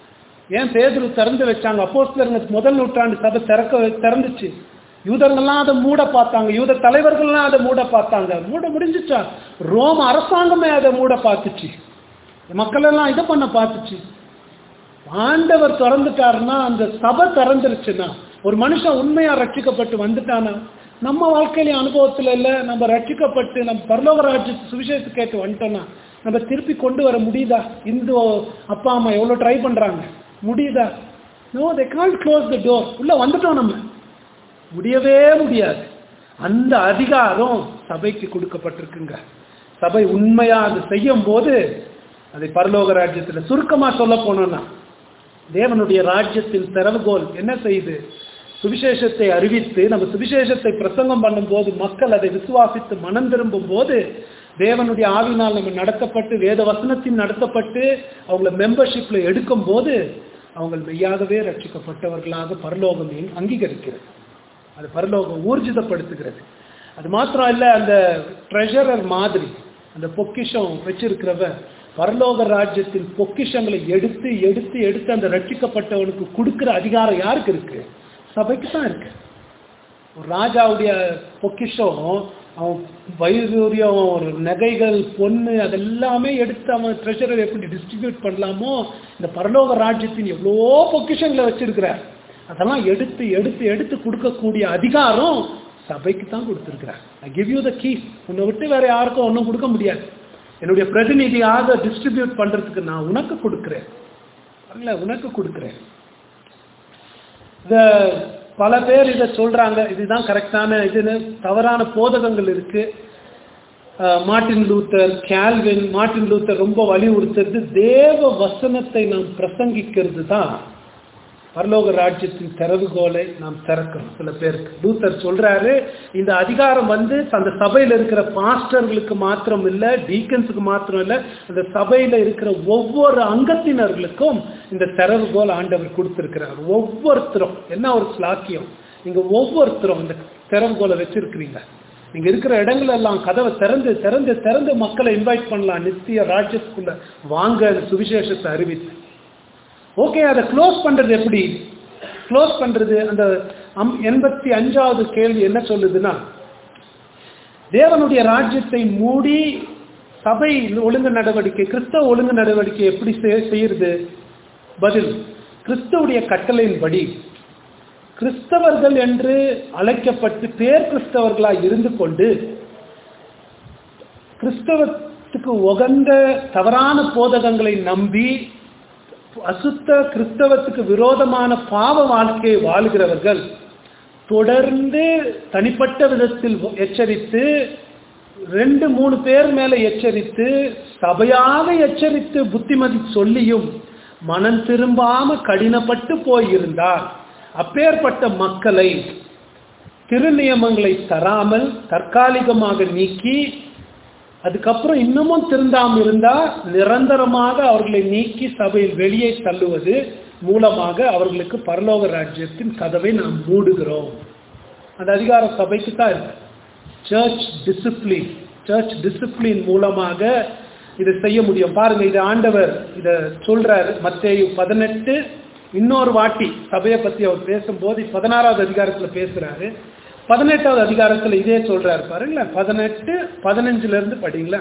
ஏன் பேதுரு திறந்து வச்சாங்க அப்போஸ்தலருங்க முதல் நூற்றாண்டு சபை திறக்க திறந்துச்சு யூதர்கள்லாம் அதை மூட பார்த்தாங்க யூத தலைவர்கள்லாம் அதை மூட பார்த்தாங்க மூட முடிஞ்சிச்சா ரோம அரசாங்கமே அதை மூட பார்த்துச்சு மக்கள் எல்லாம் இதை பண்ண பார்த்துச்சு ஆண்டவர் திறந்துட்டாருன்னா அந்த சபை திறந்துருச்சுன்னா ஒரு மனுஷன் உண்மையா ரட்சிக்கப்பட்டு வந்துட்டானா நம்ம வாழ்க்கையில அனுபவத்துல இல்ல நம்ம ரட்சிக்கப்பட்டு நம்ம பரலோக ராஜ்யத்து சுவிசேஷத்தை கேட்டு வந்துட்டோம்னா நம்ம திருப்பி கொண்டு வர முடியுதா இந்து அப்பா அம்மா எவ்வளவு ட்ரை பண்றாங்க முடியுதா no they can't close the door உள்ள வந்துட்டோம் நம்ம முடியவே முடியாது அந்த அதிகாரம் சபைக்கு கொடுக்கப்பட்டிருக்குங்க சபை உண்மையா அது செய்யும் போது அதை பரலோக ராஜ்யத்துல சுருக்கமா சொல்ல போனோம்னா தேவனுடைய ராஜ்யத்தின் திறவுகோல் என்ன செய்யுது சுவிசேஷத்தை அறிவித்து நம்ம சுவிசேஷத்தை பிரசங்கம் பண்ணும்போது மக்கள் அதை விசுவாசித்து மனம் திரும்பும் போது தேவனுடைய ஆவினால் நம்ம நடத்தப்பட்டு வேத வசனத்தின் நடத்தப்பட்டு அவங்கள மெம்பர்ஷிப்ல எடுக்கும் போது அவங்க மெய்யாகவே ரட்சிக்கப்பட்டவர்களாக பரலோகம் அங்கீகரிக்கிறது அது பரலோகம் ஊர்ஜிதப்படுத்துகிறது அது மாத்திரம் இல்லை அந்த ட்ரெஷரர் மாதிரி அந்த பொக்கிஷம் வச்சிருக்கிறவர் பரலோக ராஜ்யத்தின் பொக்கிஷங்களை எடுத்து எடுத்து எடுத்து அந்த ரட்சிக்கப்பட்டவனுக்கு கொடுக்கிற அதிகாரம் யாருக்கு இருக்கு சபைக்கு தான் இருக்கு ஒரு ராஜாவுடைய பொக்கிஷம் அவன் வைரூரியம் ஒரு நகைகள் பொண்ணு அதெல்லாமே எடுத்து அவன் ட்ரெஷரர் எப்படி டிஸ்ட்ரிபியூட் பண்ணலாமோ இந்த பரலோக ராஜ்யத்தின் எவ்வளோ பொக்கிஷங்களை வச்சிருக்கிறார் அதெல்லாம் எடுத்து எடுத்து எடுத்து கொடுக்கக்கூடிய அதிகாரம் சபைக்கு தான் கொடுத்துருக்கிறார் I give you the key உன்னை விட்டு வேற யாருக்கும் ஒன்றும் கொடுக்க முடியாது என்னுடைய பிரதிநிதியாக டிஸ்ட்ரிபியூட் பண்றதுக்கு நான் உனக்கு கொடுக்கிறேன் அல்ல உனக்கு கொடுக்கிறேன் இத பல பேர் இதை சொல்றாங்க இதுதான் கரெக்டான இதுன்னு தவறான போதகங்கள் இருக்கு Martin Luther Calvin Martin Luther ரொம்ப வலியுறுத்துறது தேவ வசனத்தை நாம் பிரசங்கிக்கிறது தான் பரலோக ராஜ்யத்தின் திறவுகோலை நாம் திறக்கிறோம் சில பேருக்கு லூத்தர் சொல்றாரு இந்த அதிகாரம் வந்து அந்த சபையில இருக்கிற பாஸ்டர்களுக்கு மாத்திரம் இல்ல டீக்கன்ஸுக்கு மாத்திரம் இல்ல அந்த சபையில இருக்கிற ஒவ்வொரு அங்கத்தினர்களுக்கும் இந்த திறவுகோல் ஆண்டவர் கொடுத்திருக்கிறார் ஒவ்வொருத்தரும் என்ன ஒரு ஸ்லாக்கியம் நீங்க ஒவ்வொருத்தரும் இந்த திறவுகோலை வச்சிருக்கிறீங்க நீங்க இருக்கிற இடங்கள் எல்லாம் கதவை திறந்து திறந்து திறந்து மக்களை இன்வைட் பண்ணலாம் நித்திய ராஜ்யத்துக்குள்ள வாங்க சுவிசேஷத்தை அறிவித்து ஓகே அதை க்ளோஸ் பண்றது எப்படி க்ளோஸ் பண்றது அந்த எண்பத்தி அஞ்சாவது கேள்வி என்ன சொல்லுதுன்னா தேவனுடைய ராஜ்யத்தை மூடி சபை ஒழுங்கு நடவடிக்கை கிறிஸ்தவ ஒழுங்கு நடவடிக்கை எப்படி செய்யறது பதில் கிறிஸ்தவுடைய கட்டளையின்படி கிறிஸ்தவர்கள் என்று அழைக்கப்பட்டு பேர் கிறிஸ்தவர்களாய் இருந்து கொண்டு கிறிஸ்தவத்துக்கு உகந்த தவறான போதகங்களை நம்பி அசுத்த கிறிஸ்தவத்துக்கு விரோதமான பாவ வாழ்க்கையை வாழ்கிறவர்கள் தொடர்ந்து தனிப்பட்ட விதத்தில் எச்சரித்து ரெண்டு மூணு பேர் மேல எச்சரித்து சபையாக எச்சரித்து புத்திமதி சொல்லியும் மனம் திரும்பாம கடினப்பட்டு போயிருந்தார் அப்பேற்பட்ட மக்களை திருநியமங்களை தராமல் தற்காலிகமாக நீக்கி அதுக்கப்புறம் இன்னமும் திருந்தாம இருந்தா நிரந்தரமாக அவர்களை நீக்கி சபையில் வெளியே தள்ளுவது மூலமாக அவர்களுக்கு பரலோக ராஜ்யத்தின் கதவை நாம் மூடுகிறோம் அந்த அதிகாரம் சபைக்கு தான் இருக்கு சர்ச் டிசிப்ளின் சர்ச் டிசிப்ளின் மூலமாக இதை செய்ய முடியும் பாருங்க இது ஆண்டவர் இதை சொல்றாரு மத்தேயு பதினெட்டு இன்னொரு வாட்டி சபையை பத்தி அவர் பேசும்போது பதினாறாவது அதிகாரத்துல பேசுறாரு பதினெட்டாவது அதிகாரத்துல இதே சொல்றாரு பாருங்களேன் பதினெட்டு பதினஞ்சுல இருந்து படிங்களா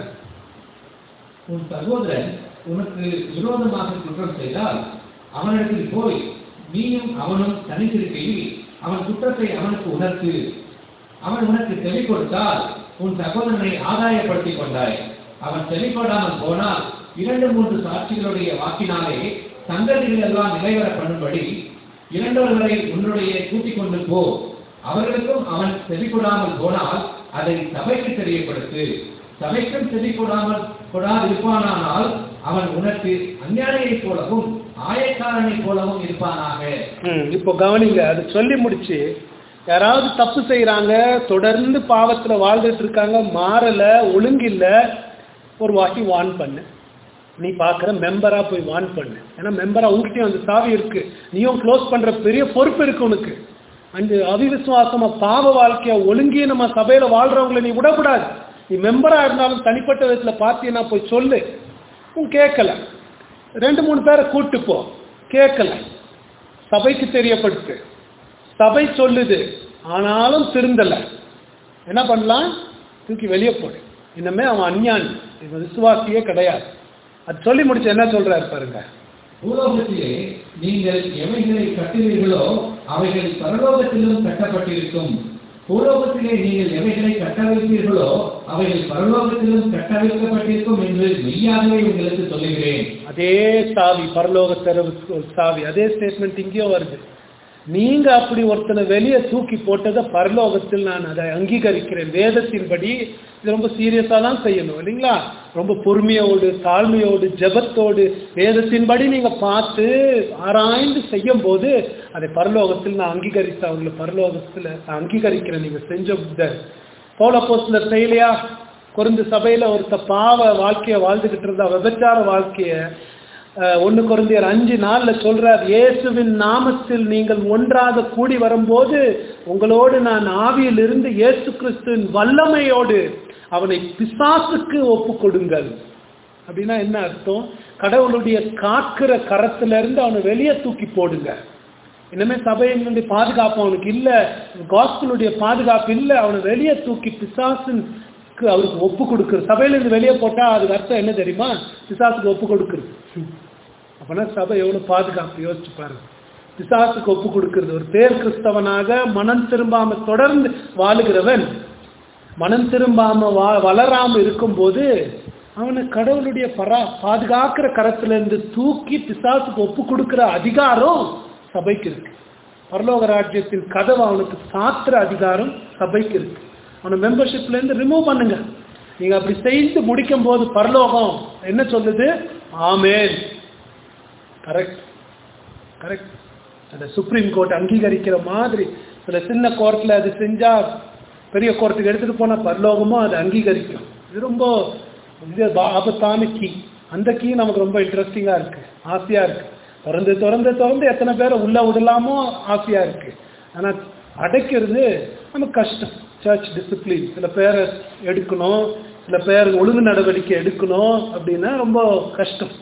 உன் சகோதரன் உனக்கு விரோதமாக குற்றம் செய்தால் அவனிடத்தில் போய் நீயும் அவனும் தனித்திருக்கையில் அவன் குற்றத்தை அவனுக்கு உணர்த்து அவன் உனக்கு செவி கொடுத்தால் உன் சகோதரனை ஆதாயப்படுத்திக் கொண்டாய் அவன் செவிப்படாமல் போனால் இரண்டு மூன்று சாட்சிகளுடைய வாக்கினாலே சங்கதிகள் எல்லாம் நிலைவர பண்ணும்படி இரண்டொருவரை உன்னுடைய கூட்டிக் கொண்டு போ அவர்களுக்கும் அவன் செவிக்கொடாமல் போனால் அதை சபைக்கு தெரியப்படுத்து சபைக்கும் செவிக்கொடாமல் கொடாதிருப்பானால் அவன் உனக்கு அஞ்ஞானியைப் போலவும் ஆயக்காரனைப் போலவும் இருப்பானாக இப்போ கவனிங்க அது சொல்லி முடிச்சு யாராவது தப்பு செய்யறாங்க தொடர்ந்து பாவத்துல வாழ்ந்துட்டு இருக்காங்க மாறல ஒழுங்கில்ல ஒரு வாட்டி வான் பண்ணு நீ பாக்குற மெம்பரா போய் வான் பண்ணு ஏன்னா மெம்பரா உங்ககிட்டயும் அந்த சாவி இருக்கு நீயும் க்ளோஸ் பண்ற பெரிய பொறுப்பு இருக்கு உனக்கு அந்த அவிவிசுவாசமா பாவ வாழ்க்கையா ஒழுங்கிய நம்ம சபையில வாழ்றவங்களை நீ விடக்கூடாது நீ மெம்பரா இருந்தாலும் தனிப்பட்ட விதத்துல பார்த்தீங்கன்னா போய் சொல்லு உன் கேட்கல ரெண்டு மூணு பேரை கூட்டு போ கேட்கல சபைக்கு தெரியப்படுத்து சபை சொல்லுது ஆனாலும் திருந்தல என்ன பண்ணலாம் தூக்கி வெளியே போடு இன்னமே அவன் அஞ்ஞானி இவன் விசுவாசியே கிடையாது அது சொல்லி முடிச்சு என்ன சொல்றாரு பாருங்க பூலோகத்திலே நீங்கள் எவைகளை கட்டுவீர்களோ அவைகள் பரலோகத்திலும் கட்டப்பட்டிருக்கும் பூலோகத்திலே நீங்கள் எவைகளை கட்டவைப்பீர்களோ அவைகள் பரலோகத்திலும் கட்டவைக்கப்பட்டிருக்கும் என்று மெய்யாகவே உங்களுக்கு சொல்லுகிறேன் அதே சாவி பரலோக தெருவு சாவி அதே ஸ்டேட்மெண்ட் இங்கேயும் வருது நீங்க அப்படி ஒருத்தனை வெளியே தூக்கி போட்டதை பரலோகத்தில் நான் அதை அங்கீகரிக்கிறேன் வேதத்தின்படி இது ரொம்ப சீரியஸா தான் செய்யணும் இல்லைங்களா ரொம்ப பொறுமையோடு தாழ்மையோடு ஜெபத்தோடு வேதத்தின்படி நீங்க பார்த்து ஆராய்ந்து செய்யும் போது அதை பரலோகத்தில் நான் அங்கீகரித்து அவங்களை பரலோகத்தில் நான் அங்கீகரிக்கிறேன் நீங்க செஞ்ச புத்தர் பௌல போஸ்டர் செய்யலையா குறைந்த சபையில ஒருத்த பாவ வாழ்க்கைய வாழ்ந்துகிட்டு இருந்தா விபச்சார வாழ்க்கைய ஒன்று குறைந்தியர் அஞ்சு நாள்ல சொல்றார் இயேசுவின் நாமத்தில் நீங்கள் ஒன்றாக கூடி வரும்போது உங்களோடு நான் ஆவியில் இருந்து இயேசு கிறிஸ்துவின் வல்லமையோடு அவனை பிசாசுக்கு ஒப்பு கொடுங்கள் அப்படின்னா என்ன அர்த்தம் கடவுளுடைய காக்கிற கரத்துல இருந்து அவனை வெளியே தூக்கி போடுங்க இனிமே சபையினுடைய பாதுகாப்பு அவனுக்கு இல்ல காஸ்பலுடைய பாதுகாப்பு இல்ல அவனை வெளியே தூக்கி பிசாசுக்கு அவருக்கு ஒப்பு கொடுக்குறது சபையில இருந்து வெளியே போட்டா அதுக்கு அர்த்தம் என்ன தெரியுமா பிசாசுக்கு ஒப்பு கொடுக்குறது அப்பனா சபை எவ்வளவு பாதுகாப்பு யோசிச்சு பாருங்க பிசாசுக்கு ஒப்பு கொடுக்கிறது ஒரு பேர் கிறிஸ்தவனாக மனம் திரும்பாம தொடர்ந்து வாழுகிறவன் மனம் திரும்பாம வா வளராம இருக்கும்போது அவனை கடவுளுடைய பரா பாதுகாக்கிற கரத்துல இருந்து தூக்கி பிசாசுக்கு ஒப்பு கொடுக்கிற அதிகாரம் சபைக்கு இருக்கு பரலோக ராஜ்யத்தின் கதவை அவனுக்கு சாத்துற அதிகாரம் சபைக்கு இருக்கு அவனை மெம்பர்ஷிப்ல இருந்து ரிமூவ் பண்ணுங்க நீங்க அப்படி செய்து முடிக்கும் போது பரலோகம் என்ன சொல்லுது ஆமேன் கரெக்ட் கரெக்ட் அந்த சுப்ரீம் கோர்ட் அங்கீகரிக்கிற மாதிரி சில சின்ன கோர்ட்ல அது செஞ்சா பெரிய கோர்ட்டுக்கு எடுத்துட்டு போனா பரலோகமும் அதை அங்கீகரிக்கும் இது ரொம்ப இது ஆபத்தான கீ அந்த கீ நமக்கு ரொம்ப இன்ட்ரெஸ்டிங்கா இருக்கு ஆசையா இருக்கு திறந்து திறந்து திறந்து எத்தனை பேரை உள்ள விடலாமோ ஆசையா இருக்கு ஆனா அடைக்கிறது நமக்கு கஷ்டம் சர்ச் டிசிப்ளின் சில பேரை எடுக்கணும் சில பேர் ஒழுங்கு நடவடிக்கை எடுக்கணும் அப்படின்னா ரொம்ப கஷ்டம்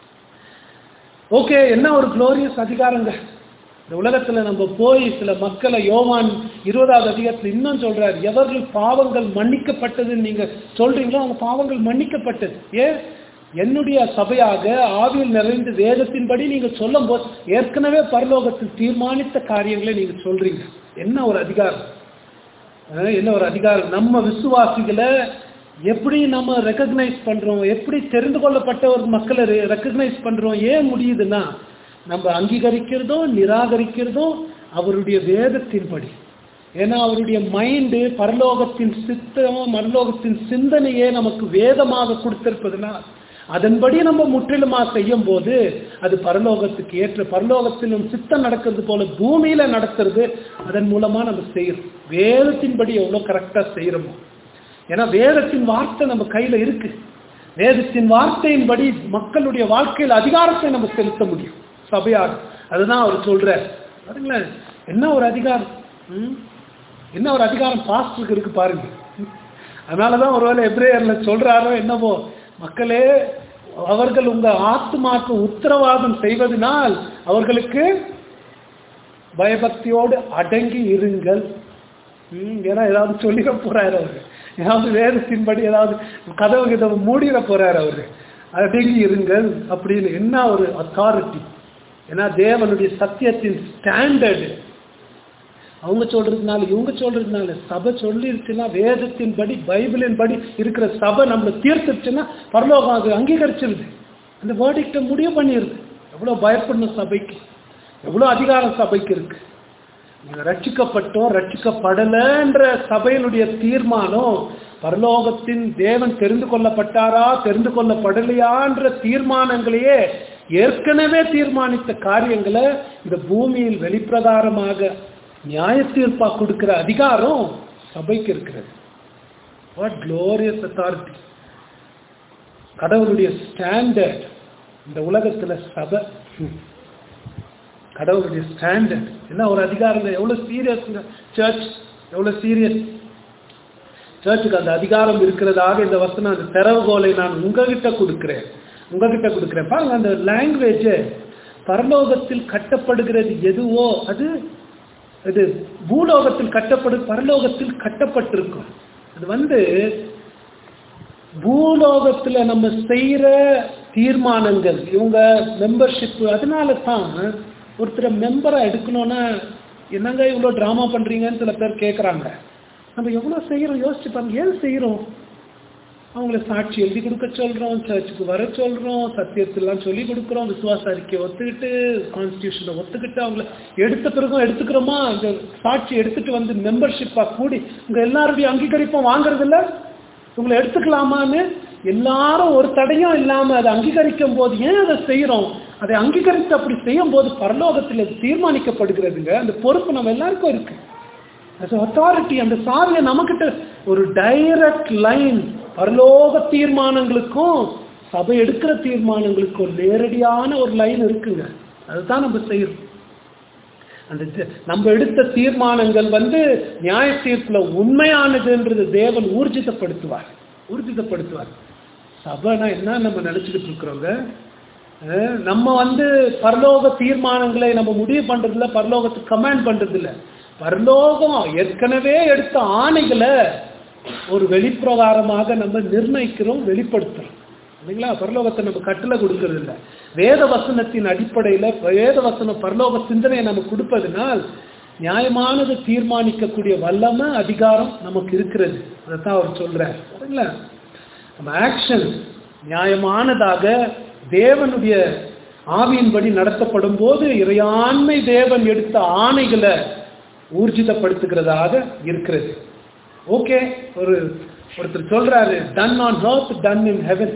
ஓகே என்ன ஒரு குளோரியஸ் அதிகாரங்க இந்த உலகத்துல நம்ம போய் சில மக்களை யோவான் இருபதாவது அதிகாரத்தில் இன்னும் சொல்றாரு எவர்கள் பாவங்கள் மன்னிக்கப்பட்டதுன்னு நீங்க சொல்றீங்களோ அவங்க பாவங்கள் மன்னிக்கப்பட்டது ஏன் என்னுடைய சபையாக ஆவியில் நிறைந்து வேதத்தின்படி நீங்க சொல்லும் போது ஏற்கனவே பரலோகத்தில் தீர்மானித்த காரியங்களை நீங்க சொல்றீங்க என்ன ஒரு அதிகாரம் என்ன ஒரு அதிகாரம் நம்ம விசுவாசிகளை எப்படி நம்ம ரெக்கக்னைஸ் பண்றோம் எப்படி தெரிந்து கொள்ளப்பட்ட ஒரு மக்களை ரெக்கக்னைஸ் பண்றோம் ஏன் முடியுதுன்னா நம்ம அங்கீகரிக்கிறதோ நிராகரிக்கிறதோ அவருடைய வேதத்தின்படி ஏன்னா அவருடைய மைண்டு பரலோகத்தின் சித்தம் பரலோகத்தின் சிந்தனையே நமக்கு வேதமாக கொடுத்திருப்பதுனால் அதன்படி நம்ம முற்றிலுமா செய்யும் போது அது பரலோகத்துக்கு ஏற்ற பரலோகத்திலும் சித்தம் நடக்கிறது போல பூமியில நடத்துறது அதன் மூலமா நம்ம செய்யறோம் வேதத்தின்படி எவ்வளவு கரெக்டா செய்யறோமோ ஏன்னா வேதத்தின் வார்த்தை நம்ம கையில இருக்கு வேதத்தின் வார்த்தையின்படி மக்களுடைய வாழ்க்கையில் அதிகாரத்தை நம்ம செலுத்த முடியும் சபையார் அதுதான் அவர் சொல்ற பாருங்களேன் என்ன ஒரு அதிகாரம் ம்? என்ன ஒரு அதிகாரம் பாஸ்டருக்கு இருக்கு பாருங்க அதனாலதான் ஒருவேளை எப்ரேயர்ல சொல்றாரோ என்னவோ மக்களே அவர்கள் உங்க ஆத்மாக்கு உத்தரவாதம் செய்வதனால் அவர்களுக்கு பயபக்தியோடு அடங்கி இருங்கள் ம், ஏன்னா ஏதாவது சொல்லிட போறாரு அவரு ஏதாவது வேதத்தின்படி ஏதாவது கதவு கதவு மூடிட போறாரு அவரு அடங்கி இருங்கள் அப்படின்னு என்ன ஒரு அத்தாரிட்டி ஏன்னா தேவனுடைய சத்தியத்தின் ஸ்டாண்டர்டு அவங்க சொல்றதுனால இவங்க சொல்றதுனால சபை சொல்லிருச்சுன்னா வேதத்தின்படி பைபிளின் படி இருக்கிற சபை நம்மளை தீர்த்துச்சுன்னா பரலோகம் அது அங்கீகரிச்சிருது அந்த வேர்டிக்ட முடிவு பண்ணிருது எவ்வளவு பயப்படணும் சபைக்கு எவ்வளவு அதிகாரம் சபைக்கு இருக்கு நீங்க ரட்சிக்கப்பட்டோம் ரட்சிக்கப்படலன்ற சபையினுடைய தீர்மானம் பரலோகத்தின் தேவன் தெரிந்து கொள்ளப்பட்டாரா தெரிந்து கொள்ளப்படலையான்ற தீர்மானங்களையே ஏற்கனவே தீர்மானித்த காரியங்களை இந்த பூமியில் வெளிப்பிரகாரமாக நியாய தீர்ப்பா கொடுக்கிற அதிகாரம் சபைக்கு இருக்கிறது வாட் glorious authority கடவுளுடைய ஸ்டாண்டர்ட் இந்த உலகத்துல சபை கடவுளுடைய ஸ்டாண்டர்ட் என்ன ஒரு அதிகாரங்க எவ்வளவு சீரியஸ்ங்க சர்ச் எவ்வளவு சீரியஸ் சர்ச்சுக்கு அந்த அதிகாரம் இருக்கிறதாக இந்த வசனம் அந்த திறவுகோலை நான் உங்ககிட்ட கொடுக்கிறேன் உங்ககிட்ட கொடுக்கிறேன் பாருங்க அந்த லாங்குவேஜ் பரலோகத்தில் கட்டப்படுகிறது எதுவோ அது அது பூலோகத்தில் கட்டப்படு பரலோகத்தில் கட்டப்பட்டிருக்கும் அது வந்து பூலோகத்துல நம்ம செய்யற தீர்மானங்கள் இவங்க மெம்பர்ஷிப் அதனால தான் ஒருத்தரை மெம்பரா எடுக்கணும்னா என்னங்க இவ்வளோ ட்ராமா பண்றீங்கன்னு சில பேர் கேட்குறாங்க நம்ம எவ்வளோ செய்யறோம் யோசிச்சு பாருங்க ஏன் செய்யறோம் அவங்கள சாட்சி எழுதி கொடுக்க சொல்றோம் சர்ச்சுக்கு வர சொல்றோம் சத்தியத்தெல்லாம் சொல்லி கொடுக்குறோம் விசுவாச அறிக்கையை ஒத்துக்கிட்டு கான்ஸ்டியூஷனை ஒத்துக்கிட்டு அவங்கள எடுத்த பிறகும் எடுத்துக்கிறோமா இந்த சாட்சி எடுத்துட்டு வந்து மெம்பர்ஷிப்பா கூடி உங்க எல்லாருடைய அங்கீகரிப்பும் வாங்குறது இல்ல உங்களை எடுத்துக்கலாமான்னு எல்லாரும் ஒரு தடையும் இல்லாம அதை அங்கீகரிக்கும் போது ஏன் அதை செய்யறோம் அதை அங்கீகரித்து அப்படி செய்யும் போது பரலோகத்தில் அது தீர்மானிக்கப்படுகிறதுங்க அந்த பொறுப்பு நம்ம எல்லாருக்கும் இருக்கு as அத்தாரிட்டி அந்த சாவியை நமக்கிட்ட ஒரு டைரக்ட் லைன் பரலோக தீர்மானங்களுக்கும் சபை எடுக்கிற தீர்மானங்களுக்கும் நேரடியான ஒரு லைன் இருக்குங்க அதுதான் நம்ம செய்யறோம் அந்த தி- நம்ம எடுத்த தீர்மானங்கள் வந்து நியாய தீர்ப்புல உண்மையானதுன்றது தேவன் ஊர்ஜிதப்படுத்துவார் ஊர்ஜிதப்படுத்துவார் சபைனா என்ன நம்ம நினைச்சுக்கிட்டு இருக்கிறோங்க அஹ் நம்ம வந்து பரலோக தீர்மானங்களை நம்ம முடிவு பண்றதில்ல பரலோகத்துக்கு கமாண்ட் பண்றதில்ல பரலோகம் ஏற்கனவே எடுத்த ஆணைகளை ஒரு வெளிப்பிரகாரமாக நம்ம நிர்ணயிக்கிறோம் வெளிப்படுத்துறோம் இல்லைங்களா பரலோகத்தை நம்ம கட்டளை கொடுக்கறது இல்ல வேத வசனத்தின் அடிப்படையில வேத வசனம் பரலோக சிந்தனையை நம்ம கொடுப்பதனால் நியாயமானது தீர்மானிக்கக்கூடிய வல்லமை அதிகாரம் நமக்கு இருக்கிறது அதைத்தான் அவர் சொல்றார் சரிங்களா நம்ம ஆக்ஷன் நியாயமானதாக தேவனுடைய ஆவியின்படி நடத்தப்படும் போது இறையாண்மை தேவன் எடுத்த ஆணைகளை ஊர்ஜிதப்படுத்துகிறதாக இருக்கிறது ஓகே ஒரு ஒருத்தர் சொல்றாரு done on earth done in heaven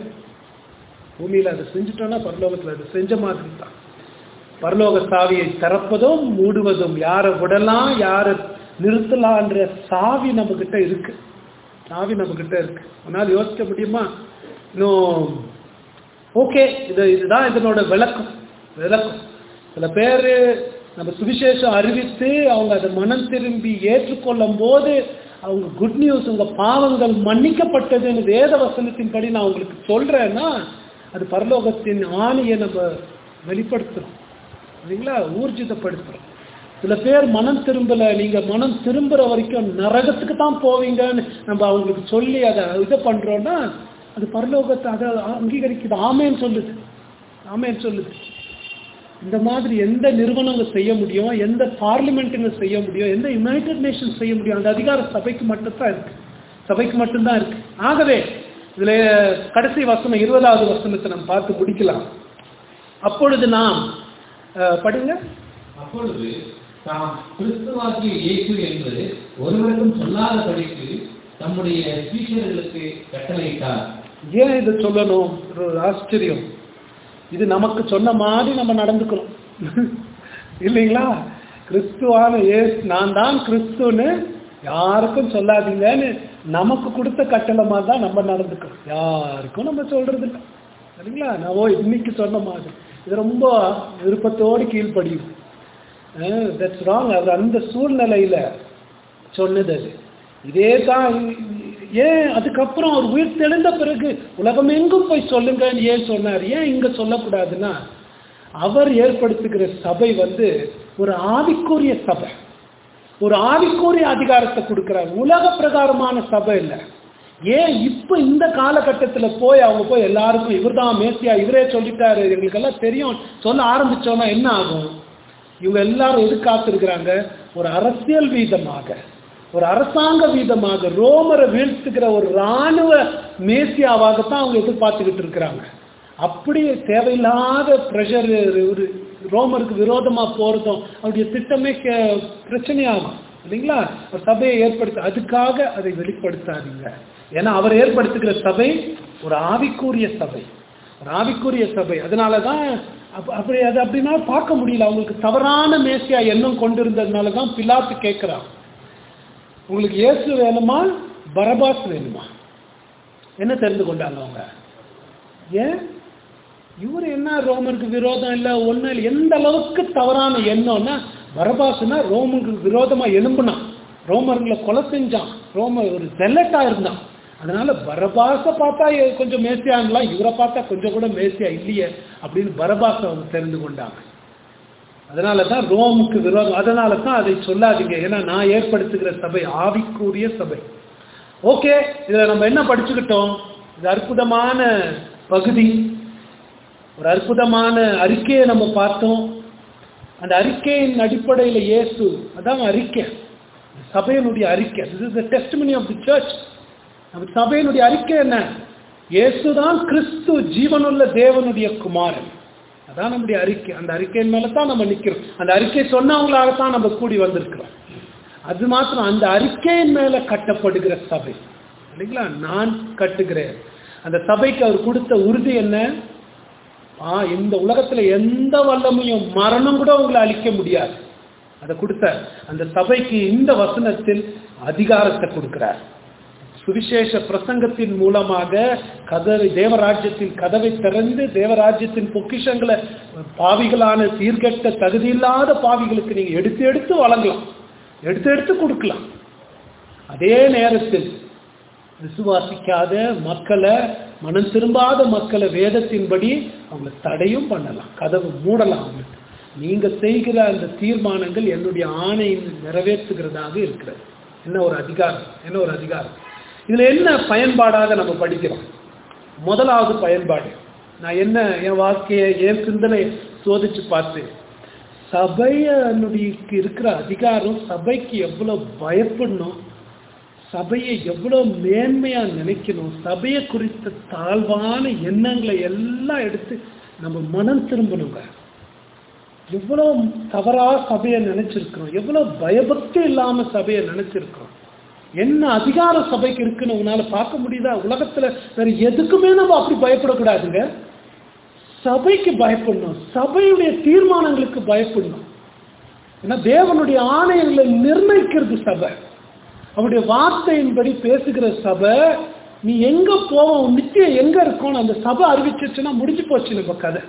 பூமியில அதை செஞ்சுட்டோம்னா பரலோகத்துல அதை செஞ்ச மாதிரி தான் பரலோக சாவியை திறப்பதும் மூடுவதும் யாரை விடலாம் யாரை நிறுத்தலான்ற சாவி நம்ம கிட்ட இருக்கு சாவி நம்ம கிட்ட இருக்கு அதனால யோசிக்க முடியுமா இன்னும் ஓகே இது இதுதான் இதனோட விளக்கம் விளக்கம் சில பேர் நம்ம சுவிசேஷம் அறிவித்து அவங்க அதை மனம் திரும்பி ஏற்றுக்கொள்ளும் போது அவங்க குட் நியூஸ் உங்க பாவங்கள் மன்னிக்கப்பட்டதுன்னு வேத வசனத்தின்படி நான் உங்களுக்கு சொல்றேன்னா அது பரலோகத்தின் ஆணையை நம்ம வெளிப்படுத்துறோம் இல்லைங்களா ஊர்ஜிதப்படுத்துறோம் சில பேர் மனம் திரும்பல நீங்க மனம் திரும்புற வரைக்கும் நரகத்துக்கு தான் போவீங்கன்னு நம்ம அவங்களுக்கு சொல்லி அதை இதை பண்றோம்னா அது பரலோகத்தை அதை அங்கீகரிக்குது ஆமேன்னு சொல்லுது ஆமேன்னு சொல்லுது இந்த மாதிரி எந்த நிறுவனங்க செய்ய முடியும் எந்த பார்லிமெண்ட்டுங்க செய்ய முடியும் எந்த யுனைடெட் நேஷன்ஸ் செய்ய முடியும் அந்த அதிகாரம் சபைக்கு மட்டும்தான் இருக்கு சபைக்கு மட்டும்தான் இருக்கு ஆகவே இதுல கடைசி வசனம் இருபதாவது வசனத்தை நம்ம பார்த்து முடிக்கலாம் அப்பொழுது நாம் அஹ், படிங்க அப்பொழுது தாம் கிறிஸ்துவாகிய இயேசு என்று ஒருவருக்கும் சொல்லாதபடிக்கு தம்முடைய சீஷர்களுக்கு கட்டளையிட்டார் ஏன் இதை சொல்லணும் ஒரு ஆச்சரியம் இது நமக்கு சொன்ன மாதிரி நம்ம நடந்துக்கிறோம் இல்லைங்களா கிறிஸ்துவான ஏஸ் நான் தான் கிறிஸ்துன்னு யாருக்கும் சொல்லாதீங்கன்னு நமக்கு கொடுத்த கட்டளை மாதிரி தான் நம்ம நடந்துக்கிறோம் யாருக்கும் நம்ம சொல்றது இல்லை சரிங்களா நான் ஓ இன்னைக்கு சொன்ன மாதிரி இது ரொம்ப விருப்பத்தோடு கீழ்ப்படியும் தட்ஸ் ராங் அது அந்த சூழ்நிலையில சொன்னது அது இதே தான் ஏன் அதுக்கப்புறம் அவர் உயிர் தெளிந்த பிறகு உலகம் எங்கும் போய் சொல்லுங்கன்னு ஏன் சொன்னார் ஏன் இங்க சொல்லக்கூடாதுன்னா அவர் ஏற்படுத்துகிற சபை வந்து ஒரு ஆவிக்குரிய சபை ஒரு ஆவிக்குரிய அதிகாரத்தை கொடுக்கிறார் உலக பிரகாரமான சபை இல்லை ஏன் இப்ப இந்த காலகட்டத்துல போய் அவங்க போய் எல்லாருக்கும் இவர்தான் மேசியா இவரே சொல்லிட்டாரு எங்களுக்கெல்லாம் தெரியும் சொல்ல ஆரம்பிச்சோம்னா என்ன ஆகும் இவங்க எல்லாரும் எது காத்திருக்கிறாங்க ஒரு அரசியல் வீதமாக ஒரு அரசாங்க வீதமாக ரோமரை வீழ்த்துகிற ஒரு ராணுவ மேசியாவாகத்தான் அவங்க எதிர்பார்த்துக்கிட்டு இருக்கிறாங்க அப்படி தேவையில்லாத ப்ரெஷர் ஒரு ரோமருக்கு விரோதமா போறதும் அவருடைய திட்டமே கே- பிரச்சனையாகும் இல்லைங்களா ஒரு சபையை ஏற்படுத்த அதுக்காக அதை வெளிப்படுத்தாதீங்க ஏன்னா அவர் ஏற்படுத்துகிற சபை ஒரு ஆவிக்குரிய சபை ஒரு ஆவிக்குரிய சபை அதனால தான் அப்ப- அப்படி அது அப்படின்னா பார்க்க முடியல அவங்களுக்கு தவறான மேசியா எண்ணம் கொண்டிருந்ததுனால தான் பிலாத்து கேட்கிறான் உங்களுக்கு இயேசு வேணுமா பரபாஸ் வேணுமா என்ன தெரிந்து கொண்டாங்க அவங்க ஏன் இவர் என்ன ரோமருக்கு விரோதம் இல்லை ஒன்றும் இல்லை எந்த அளவுக்கு தவறான எண்ணம்னா பரபாசுனா ரோமுக்கு விரோதமா எழும்புனான் ரோமர்களை கொலை செஞ்சான் ரோம ஒரு ஜெல்லட்டா இருந்தான் அதனால பரபாச பார்த்தா கொஞ்சம் மேசியாங்கலாம் இவரை பார்த்தா கொஞ்சம் கூட மேசியா இல்லையே அப்படின்னு பரபாச அவங்க தெரிந்து கொண்டாங்க அதனால தான் ரோமுக்கு விரோதம் அதனால தான் அதை சொல்லாதீங்க ஏன்னா நான் ஏற்படுத்துகிற சபை ஆவிக்குரிய சபை ஓகே இதில் நம்ம என்ன படிச்சுக்கிட்டோம் இது அற்புதமான பகுதி ஒரு அற்புதமான அறிக்கையை நம்ம பார்த்தோம் அந்த அறிக்கையின் அடிப்படையில் இயேசு அதான் அறிக்கை சபையினுடைய அறிக்கை this is the testimony of the church நம்ம சபையினுடைய அறிக்கை என்ன இயேசுதான் கிறிஸ்து ஜீவனுள்ள தேவனுடைய குமாரன் அதான் நம்முடைய அறிக்கை அந்த அறிக்கையின் மேல தான் நம்ம நிக்கிறோம் அந்த அறிக்கை சொன்னவங்களாகத்தான் நம்ம கூடி வந்திருக்கிறோம் அது மாத்திரம் அந்த அறிக்கையின் மேல கட்டப்படுகிற சபை இல்லைங்களா நான் கட்டுகிறேன் அந்த சபைக்கு அவர் கொடுத்த உறுதி என்ன ஆ இந்த உலகத்துல எந்த வல்லமையும் மரணம் கூட உங்களை அழிக்க முடியாது அதை கொடுத்த அந்த சபைக்கு இந்த வசனத்தில் அதிகாரத்தை கொடுக்கிறார் சுவிசேஷ பிரசங்கத்தின் மூலமாக கதவை தேவராஜ்யத்தின் கதவை திறந்து தேவராஜ்யத்தின் பொக்கிஷங்களை பாவிகளான சீர்கெட்ட தகுதியில்லாத பாவிகளுக்கு நீங்க எடுத்து எடுத்து வழங்கலாம் எடுத்து எடுத்து கொடுக்கலாம் அதே நேரத்தில் விசுவாசிக்காத மக்களை மனம் திரும்பாத மக்களை வேதத்தின்படி அவங்களை தடையும் பண்ணலாம் கதவு மூடலாம் அவங்களுக்கு நீங்க செய்கிற அந்த தீர்மானங்கள் என்னுடைய ஆணையை நிறைவேற்றுகிறதாக இருக்கிறது என்ன ஒரு அதிகாரம் என்ன ஒரு அதிகாரம் இதுல என்ன பயன்பாடாக நம்ம படிக்கிறோம் முதலாவது பயன்பாடு நான் என்ன என் வாழ்க்கையை என் சிந்தனை சோதிச்சு பார்த்து சபையனுடைய இருக்கிற அதிகாரம் சபைக்கு எவ்வளவு பயப்படணும் சபையை எவ்வளவு மேன்மையா நினைக்கணும் சபையை குறித்த தாழ்வான எண்ணங்களை எல்லாம் எடுத்து நம்ம மனம் திரும்பணுங்க எவ்வளவு தவறா சபையை நினைச்சிருக்கிறோம் எவ்வளவு பயபக்தி இல்லாம சபையை நினைச்சிருக்கிறோம் என்ன அதிகார சபைக்கு இருக்குன்னு உங்களால பார்க்க முடியுதா உலகத்துல வேற எதுக்குமே நம்ம அப்படி பயப்படக்கூடாதுங்க சபைக்கு பயப்படணும் சபையுடைய தீர்மானங்களுக்கு பயப்படணும் ஏன்னா தேவனுடைய ஆணையங்களை நிர்ணயிக்கிறது சபை அவருடைய வார்த்தையின்படி பேசுகிற சபை நீ எங்க போவோம் நித்தியம் எங்க இருக்கும் அந்த சபை அறிவிச்சிருச்சுன்னா முடிஞ்சு போச்சு நம்ம கதை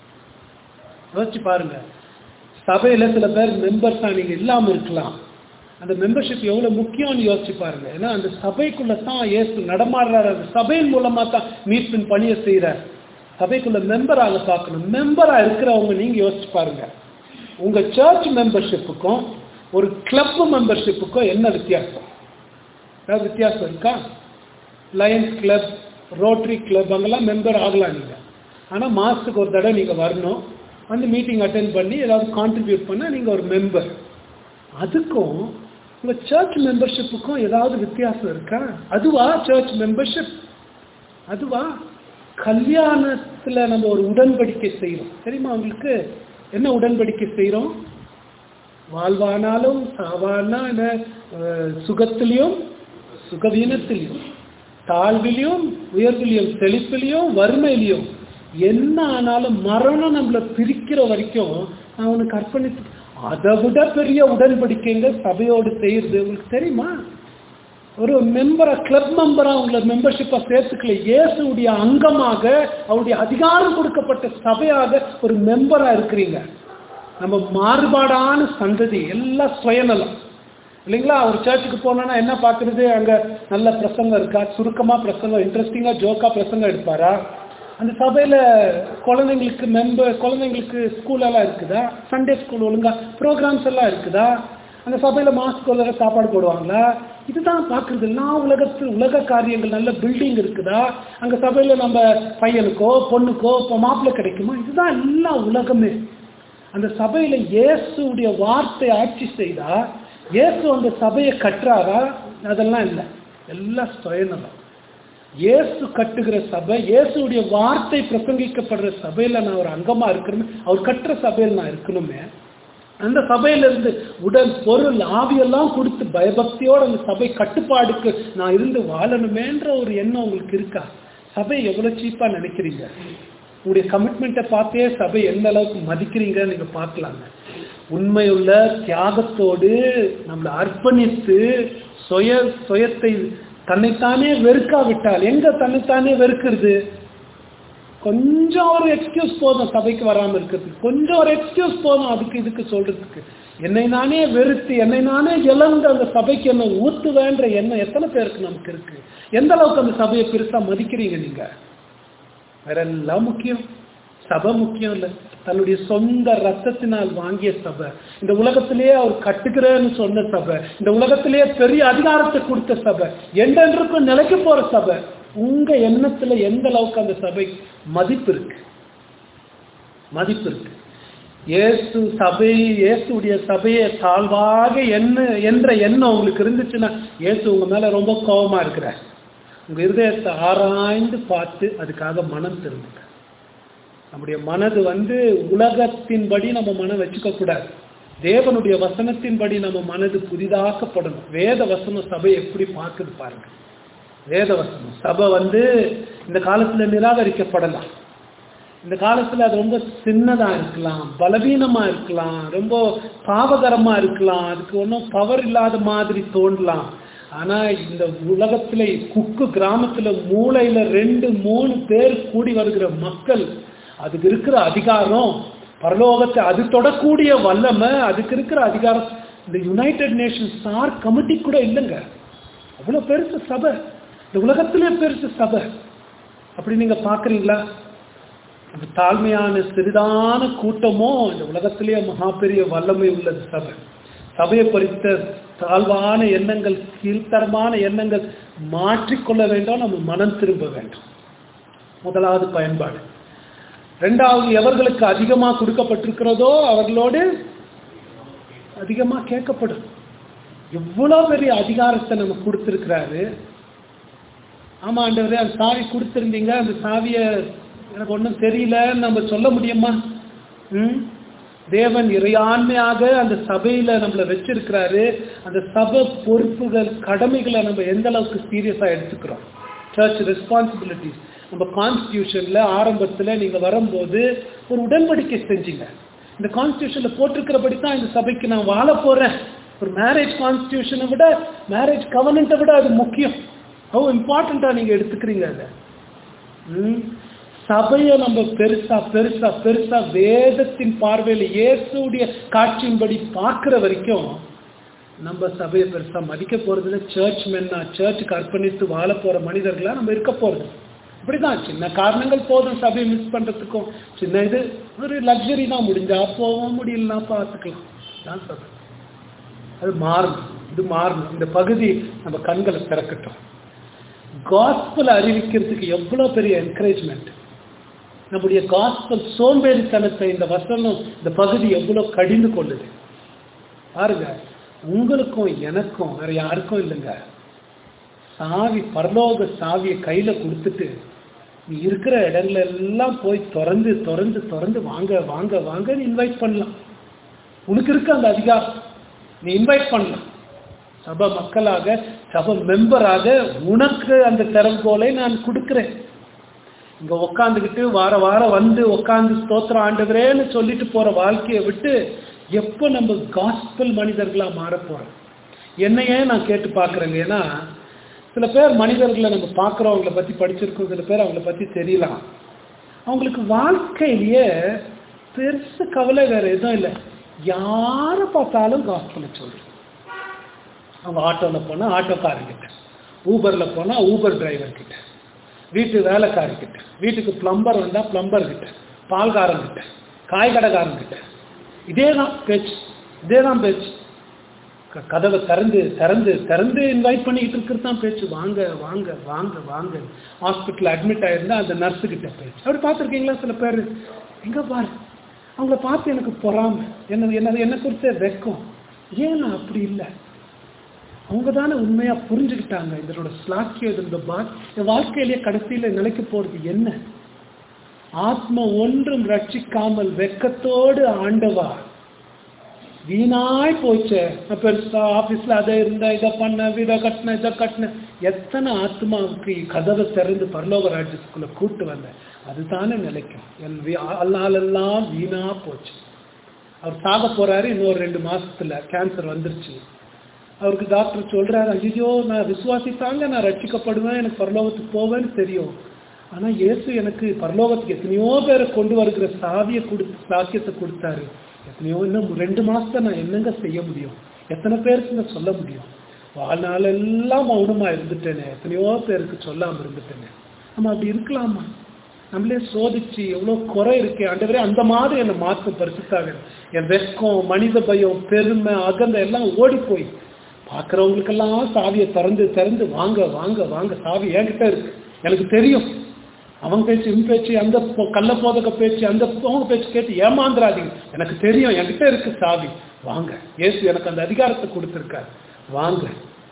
யோசிச்சு பாருங்க சபையில சில பேர் மெம்பர்ஸா நீங்க இல்லாம இருக்கலாம் அந்த மெம்பர்ஷிப் எவ்வளவு முக்கியம்னு யோசிச்சு பாருங்க ஏன்னா அந்த சபைக்குள்ள தான் இயேசு நடமாடுறாரு அந்த சபையின் மூலமா தான் மீட்பின் பணியை செய்யறார் சபைக்குள்ள மெம்பராக பார்க்கணும் மெம்பரா இருக்கிறவங்க நீங்க யோசிச்சு பாருங்க உங்க சர்ச் மெம்பர்ஷிப்புக்கும் ஒரு கிளப் மெம்பர்ஷிப்புக்கும் என்ன வித்தியாசம் ஏதாவது வித்தியாசம் இருக்கா லயன்ஸ் கிளப் ரோட்டரி கிளப் அங்கெல்லாம் மெம்பர் ஆகலாம் நீங்க ஆனா மாசத்துக்கு ஒரு தடவை நீங்க வரணும் வந்து மீட்டிங் அட்டென்ட் பண்ணி ஏதாவது கான்ட்ரிபியூட் பண்ண நீங்க ஒரு மெம்பர் அதுக்கும் உங்க சர்ச் மெம்பர்ஷிப்புக்கும் ஏதாவது வித்தியாசம் இருக்கா அதுவா சர்ச் மெம்பர்ஷிப் அதுவா கல்யாணத்துல நம்ம ஒரு உடன்படிக்கை செய்யறோம் தெரியுமா உங்களுக்கு என்ன உடன்படிக்கை செய்யறோம் வாழ்வானாலும் சாவானா என்ன அஹ், சுகத்திலையும் சுகவீனத்திலையும் தாழ்விலையும் உயர்விலையும் செழிப்பிலையும் வறுமையிலையும் என்ன ஆனாலும் மரணம் நம்மளை பிரிக்கிற வரைக்கும் அவனுக்கு அர்ப்பணித்து அதை விட பெரிய உடன்படிக்கைங்க சபையோடு செய்யறது உங்களுக்கு தெரியுமா ஒரு மெம்பரா கிளப் மெம்பரா உங்களை மெம்பர்ஷிப்பா சேர்த்துக்கல இயேசுடைய அங்கமாக அவருடைய அதிகாரம் கொடுக்கப்பட்ட சபையாக ஒரு மெம்பரா இருக்கிறீங்க நம்ம மாறுபாடான சந்ததி எல்லாம் சுயநலம் இல்லைங்களா ஒரு சர்ச்சுக்கு போனோம்னா என்ன பார்க்கறது அங்க நல்ல பிரசங்கம் இருக்கா சுருக்கமா பிரசங்கம் இன்ட்ரெஸ்டிங்கா ஜோக்கா பிரசங்கம் எடுப்பாரா அந்த சபையில குழந்தைங்களுக்கு மெம்பர் குழந்தைங்களுக்கு ஸ்கூல் எல்லாம் இருக்குதா சண்டே ஸ்கூல் ஒழுங்கா ப்ரோக்ராம்ஸ் எல்லாம் இருக்குதா அந்த சபையில மாசத்துக்கு ஒரு தடவை சாப்பாடு போடுவாங்களா இதுதான் பார்க்கறது எல்லாம் உலகத்து உலக காரியங்கள் நல்ல பில்டிங் இருக்குதா அங்க சபையில நம்ம பையனுக்கோ பொண்ணுக்கோ இப்போ மாப்பிள்ளை கிடைக்குமா இதுதான் எல்லா உலகமே அந்த சபையில இயேசுடைய வார்த்தை ஆட்சி செய்தா இயேசு அந்த சபையை கட்டுறாரா அதெல்லாம் இல்லை எல்லாம் சுயநலம் இயேசு கட்டுகிற சபை இயேசுடைய வார்த்தை பிரசங்கிக்கப்படுற சபையில நான் ஒரு அங்கமா இருக்கணுமே அவர் கட்டுற சபையில் நான் இருக்கணுமே அந்த சபையில இருந்து உடல் பொருள் ஆவியெல்லாம் கொடுத்து பயபக்தியோட அந்த சபை கட்டுப்பாடுக்கு நான் இருந்து வாழணுமேன்ற ஒரு எண்ணம் உங்களுக்கு இருக்கா சபை எவ்வளவு சீப்பா நினைக்கிறீங்க உங்களுடைய கமிட்மெண்ட்டை பார்த்தே சபை எந்த அளவுக்கு மதிக்கிறீங்கன்னு நீங்க பார்க்கலாங்க உண்மையுள்ள தியாகத்தோடு நம்மளை அர்ப்பணித்து சுய சுயத்தை தன்னைத்தானே வெறுக்காவிட்டால் எங்க தன்னைத்தானே வெறுக்கிறது கொஞ்சம் ஒரு எக்ஸ்கியூஸ் போதும் சபைக்கு வராம இருக்கிறதுக்கு கொஞ்சம் ஒரு எக்ஸ்கியூஸ் போதும் அதுக்கு இதுக்கு சொல்றதுக்கு என்னை நானே வெறுத்து என்னை நானே இழந்து அந்த சபைக்கு என்ன ஊத்துவேன்ற எண்ணம் எத்தனை பேருக்கு நமக்கு இருக்கு எந்த அளவுக்கு அந்த சபையை பெருசா மதிக்கிறீங்க நீங்க வேற எல்லாம் முக்கியம் சபை முக்கியம் இல்லை தன்னுடைய சொந்த ரத்தத்தினால் வாங்கிய சபை இந்த உலகத்திலேயே அவர் கட்டுக்கிறேன்னு சொன்ன சபை இந்த உலகத்திலேயே பெரிய அதிகாரத்தை கொடுத்த சபை என்றென்றுக்கும் நிலைக்கு போற சபை உங்க எண்ணத்துல எந்த அளவுக்கு அந்த சபை மதிப்பு இருக்கு மதிப்பு இருக்கு இயேசு சபை இயேசுடைய சபையை தாழ்வாக என்ன என்ற எண்ணம் உங்களுக்கு இருந்துச்சுன்னா இயேசு உங்க மேல ரொம்ப கோபமா இருக்கிறார் உங்க இருதயத்தை ஆராய்ந்து பார்த்து அதுக்காக மனம் திரும்புங்க நம்முடைய மனது வந்து உலகத்தின்படி நம்ம மனம் வச்சுக்க கூடாது தேவனுடைய வசனத்தின்படி நம்ம மனது புதிதாக்கப்படணும் வேத வசனம் சபை எப்படி பார்க்குது பாருங்க வேத வசனம் சபை வந்து இந்த காலத்துல நிராகரிக்கப்படலாம் இந்த காலத்துல அது ரொம்ப சின்னதா இருக்கலாம் பலவீனமா இருக்கலாம் ரொம்ப பாவகரமா இருக்கலாம் அதுக்கு ஒன்றும் பவர் இல்லாத மாதிரி தோன்றலாம் ஆனா இந்த உலகத்துல குக்கு கிராமத்துல மூளையில ரெண்டு மூணு பேர் கூடி வருகிற மக்கள் அதுக்கு இருக்கிற அதிகாரம் பரலோகத்தை அது தொடக்கூடிய வல்லமை அதுக்கு இருக்கிற அதிகாரம் இந்த யுனைடெட் நேஷன்ஸ் சார் கமிட்டி கூட இல்லைங்க அவ்வளவு பெருசு சபை இந்த உலகத்திலே பெருசு சபை அப்படி நீங்க பாக்குறீங்களா அந்த தாழ்மையான சிறிதான கூட்டமோ இந்த உலகத்திலேயே மகா பெரிய வல்லமை உள்ளது சபை சபையை பறித்த தாழ்வான எண்ணங்கள் கீழ்த்தரமான எண்ணங்கள் மாற்றிக்கொள்ள வேண்டும் நம்ம மனம் திரும்ப வேண்டும் முதலாவது பயன்பாடு ரெண்டாவது எவர்களுக்கு அதிகமாக கொடுக்கப்பட்டிருக்கிறதோ அவர்களோடு அதிகமாக கேட்கப்படும் எவ்வளோ பெரிய அதிகாரத்தை நம்ம கொடுத்துருக்கிறாரு ஆமா ஆண்டவரே அந்த சாவி கொடுத்துருந்தீங்க அந்த சாவியை எனக்கு ஒன்றும் தெரியலன்னு நம்ம சொல்ல முடியுமா ம் தேவன் இறையாண்மையாக அந்த சபையில நம்மளை வச்சிருக்கிறாரு அந்த சபை பொறுப்புகள் கடமைகளை நம்ம எந்த அளவுக்கு சீரியஸா எடுத்துக்கிறோம் சர்ச் ரெஸ்பான்சிபிலிட்டிஸ் நம்ம கான்ஸ்டியூஷன்ல ஆரம்பத்துல நீங்க வரும்போது ஒரு உடன்படிக்கை செஞ்சீங்க இந்த கான்ஸ்டியூஷன்ல போட்டிருக்கிறபடி தான் இந்த சபைக்கு நான் வாழ போறேன் ஒரு மேரேஜ் கான்ஸ்டியூஷனை விட மேரேஜ் கவர்னண்ட்டை விட அது முக்கியம் அவ்வளோ இம்பார்ட்டண்ட்டா நீங்க எடுத்துக்கிறீங்க அதை ம் சபையை நம்ம பெருசா பெருசா பெருசா வேதத்தின் பார்வையில் இயேசுடைய காட்சியின்படி பார்க்கிற வரைக்கும் நம்ம சபையை பெருசா மதிக்க போறதுல சர்ச் மென்னா சர்ச்சுக்கு அர்ப்பணித்து வாழ போற மனிதர்களா நம்ம இருக்க போறது இப்படிதான் சின்ன காரணங்கள் போதும் சபையை மிஸ் பண்றதுக்கும் சின்ன இது ஒரு லக்ஸரி தான் முடிஞ்சா போவோம் முடியலன்னா பார்த்துக்கலாம் தான் சபை அது மாறணும் இது மாறணும் இந்த பகுதி நம்ம கண்களை திறக்கட்டும் காஸ்பல் அறிவிக்கிறதுக்கு எவ்வளவு பெரிய என்கரேஜ்மெண்ட் நம்முடைய காஸ்பல் சோம்பேறித்தனத்தை இந்த வசனம் இந்த பகுதி எவ்வளவு கடிந்து கொள்ளுது பாருங்க உங்களுக்கும் எனக்கும் வேற யாருக்கும் இல்லைங்க சாவி பரலோக சாவியை கையில கொடுத்துட்டு நீ இருக்கிற இடங்கள்ல எல்லாம் போய் திறந்து திறந்து திறந்து வாங்க வாங்க வாங்கன்னு இன்வைட் பண்ணலாம் உனக்கு இருக்க அந்த அதிகாரம் நீ இன்வைட் பண்ணலாம் சபை மக்களாக சபை மெம்பராக உனக்கு அந்த திறங்கோலை நான் கொடுக்கிறேன் இங்க உக்காந்துக்கிட்டு வார வாரம் வந்து உக்காந்து ஸ்தோத்திரம் ஆண்டுகிறேன்னு சொல்லிட்டு போற வாழ்க்கையை விட்டு எப்போ நம்ம காஸ்பல் மனிதர்களா மாற போறோம் என்னையே நான் கேட்டு பார்க்குறேங்க ஏன்னா சில பேர் மனிதர்களை நம்ம பார்க்குறோம் அவங்கள பற்றி படிச்சிருக்கோம் சில பேர் அவங்கள பற்றி தெரியலாம் அவங்களுக்கு வாழ்க்கையிலேயே பெருசு கவலை வேற எதுவும் இல்லை யாரை பார்த்தாலும் காஸ்பலை சொல்றோம் அவங்க ஆட்டோவில் போனால் ஆட்டோக்காரங்கிட்ட ஊபரில் போனால் ஊபர் டிரைவர் கிட்ட வீட்டு வேலைக்காரிக்கிட்ட வீட்டுக்கு பிளம்பர் வந்தால் பிளம்பர் கிட்ட பால்காரன் கிட்ட காய்கடைக்காரன் கிட்ட இதே தான் பேச்சு இதே தான் பேச்சு க- கதவை திறந்து திறந்து திறந்து இன்வைட் பண்ணிக்கிட்டு இருக்கிறது தான் பேச்சு வாங்க வாங்க வாங்க வாங்க ஹாஸ்பிட்டல் அட்மிட் ஆயிருந்தா அந்த நர்ஸு கிட்ட பேச்சு அப்படி பார்த்துருக்கீங்களா சில பேர் எங்க பாரு அவங்கள பார்த்து எனக்கு பொறாம என்ன என்ன என்ன குறித்த வெக்கம் ஏன் நான் அப்படி இல்லை அவங்க தானே உண்மையா புரிஞ்சுக்கிட்டாங்க இதனோட ஸ்லாக்கியம் இதனோட பா என் வாழ்க்கையிலேயே கடைசியில நிலைக்க போறது என்ன ஆத்ம ஒன்றும் ரட்சிக்காமல் வெக்கத்தோடு ஆண்டவா வீணாய் போச்சே நான் பெருசா ஆபீஸ்ல அதை இருந்த இதை பண்ண இதை கட்டின இதை கட்டின எத்தனை ஆத்மாவுக்கு கதவை திறந்து பரலோக ராஜ்யத்துக்குள்ள கூட்டு வந்தேன் அதுதானே நிலைக்கும் என் வீ- ஆளாலெல்லாம் வீணா போச்சு அவர் சாக போறாரு இன்னொரு ரெண்டு மாசத்துல கேன்சர் வந்துருச்சு அவருக்கு டாக்டர் சொல்றாரு ஐயோ நான் விசுவாசித்தாங்க நான் ரட்சிக்கப்படுவேன் எனக்கு பரலோகத்துக்கு போவேன்னு தெரியும் ஆனா இயேசு எனக்கு பரலோகத்துக்கு எத்தனையோ பேரை கொண்டு வருகிற சாவியை கொடுத்து சாக்கியத்தை கொடுத்தாரு எத்தனையோ இன்னும் ரெண்டு மாசத்தை நான் என்னங்க செய்ய முடியும் எத்தனை பேருக்கு நான் சொல்ல முடியும் வாழ்நாளெல்லாம் மௌனமா இருந்துட்டேனே எத்தனையோ பேருக்கு சொல்லாம இருந்துட்டேனே நம்ம அப்படி இருக்கலாமா நம்மளே சோதிச்சு எவ்வளோ குறை இருக்கு ஆண்டவரே அந்த மாதிரி என்னை மாற்றும் பரிசுத்தாக என் வெட்கம் மனித பயம் பெருமை அகந்த எல்லாம் ஓடி போய் பார்க்குறவங்களுக்கெல்லாம் சாவியை திறந்து திறந்து வாங்க வாங்க வாங்க சாவி என்கிட்ட இருக்கு எனக்கு தெரியும் அவன் பேச்சு இவன் பேச்சு அந்த பொ- கள்ள போதக பேச்சு அந்த அவங்க பேச்சு கேட்டு ஏமாந்துராதீங்க எனக்கு தெரியும் என்கிட்ட இருக்கு சாவி வாங்க இயேசு எனக்கு அந்த அதிகாரத்தை கொடுத்துருக்காரு வாங்க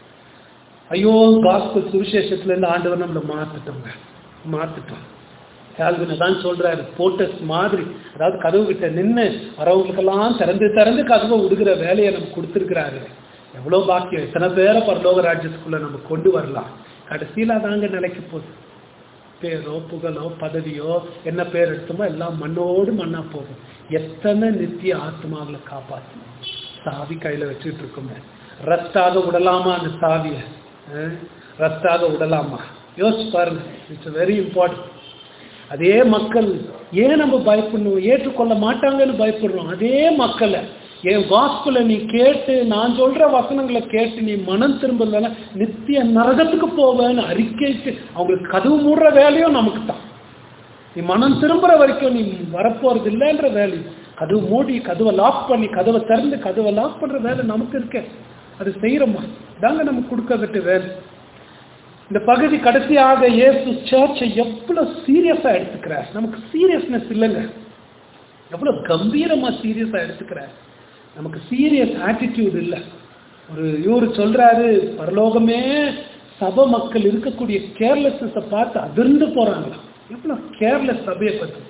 ஐயோ காஸ்பல் சுவிசேஷத்துல இருந்து ஆண்டவர் நம்மளை மாத்துட்டோங்க மாத்துட்டோம் கால்வினை தான் சொல்றாரு போட்டஸ் மாதிரி அதாவது கதவு கிட்ட நின்று வரவங்களுக்கெல்லாம் திறந்து திறந்து கதவை விடுகிற வேலையை நம்ம கொடுத்துருக்கிறாரு எவ்வளோ பாக்கியம் எத்தனை பேரை பரலோக ராஜ்யத்துக்குள்ள நம்ம கொண்டு வரலாம் கடைசியில தாங்க நிலைக்கு போகுது பேரோ புகழோ பதவியோ என்ன பேர் எடுத்தோமோ எல்லாம் மண்ணோடு மண்ணா போகும் எத்தனை நித்திய ஆத்மாக்களை காப்பாற்றணும் சாவி கையில வச்சுட்டு இருக்கோமே ரஸ்டாக விடலாமா அந்த சாவியை ரஸ்டாக விடலாமா யோசிச்சு பாருங்க இட்ஸ் வெரி இம்பார்ட்டன்ட் அதே மக்கள் ஏன் நம்ம பயப்படணும் ஏற்றுக்கொள்ள மாட்டாங்கன்னு பயப்படுறோம் அதே மக்களை என் வாஸ்குல நீ கேட்டு நான் சொல்ற வசனங்களை கேட்டு நீ மனம் திரும்பலன்னா நித்திய நரகத்துக்கு போவேன்னு அறிக்கைக்கு அவங்களுக்கு கதவு மூடுற வேலையும் நமக்கு தான் நீ மனம் திரும்புற வரைக்கும் நீ வரப்போறது இல்லைன்ற வேலை கதவு மூடி கதவை லாக் பண்ணி கதவை திறந்து கதவை லாக் பண்ற வேலை நமக்கு இருக்க அது செய்யறோமா தாங்க நமக்கு கொடுக்கறதுக்கு வேலை இந்த பகுதி கடைசியாக இயேசு சர்ச்சை எவ்வளவு சீரியஸா எடுத்துக்கிறார் நமக்கு சீரியஸ்னஸ் இல்லைங்க எவ்வளவு கம்பீரமா சீரியஸா எடுத்துக்கிறார் நமக்கு சீரியஸ் ஆட்டிடியூட் இல்லை ஒரு இவர் சொல்றாரு பரலோகமே சபை மக்கள் இருக்கக்கூடிய கேர்லெஸ்னஸை பார்த்து அதிர்ந்து போறாங்களாம் எவ்வளவு கேர்லெஸ் சபையை பத்தி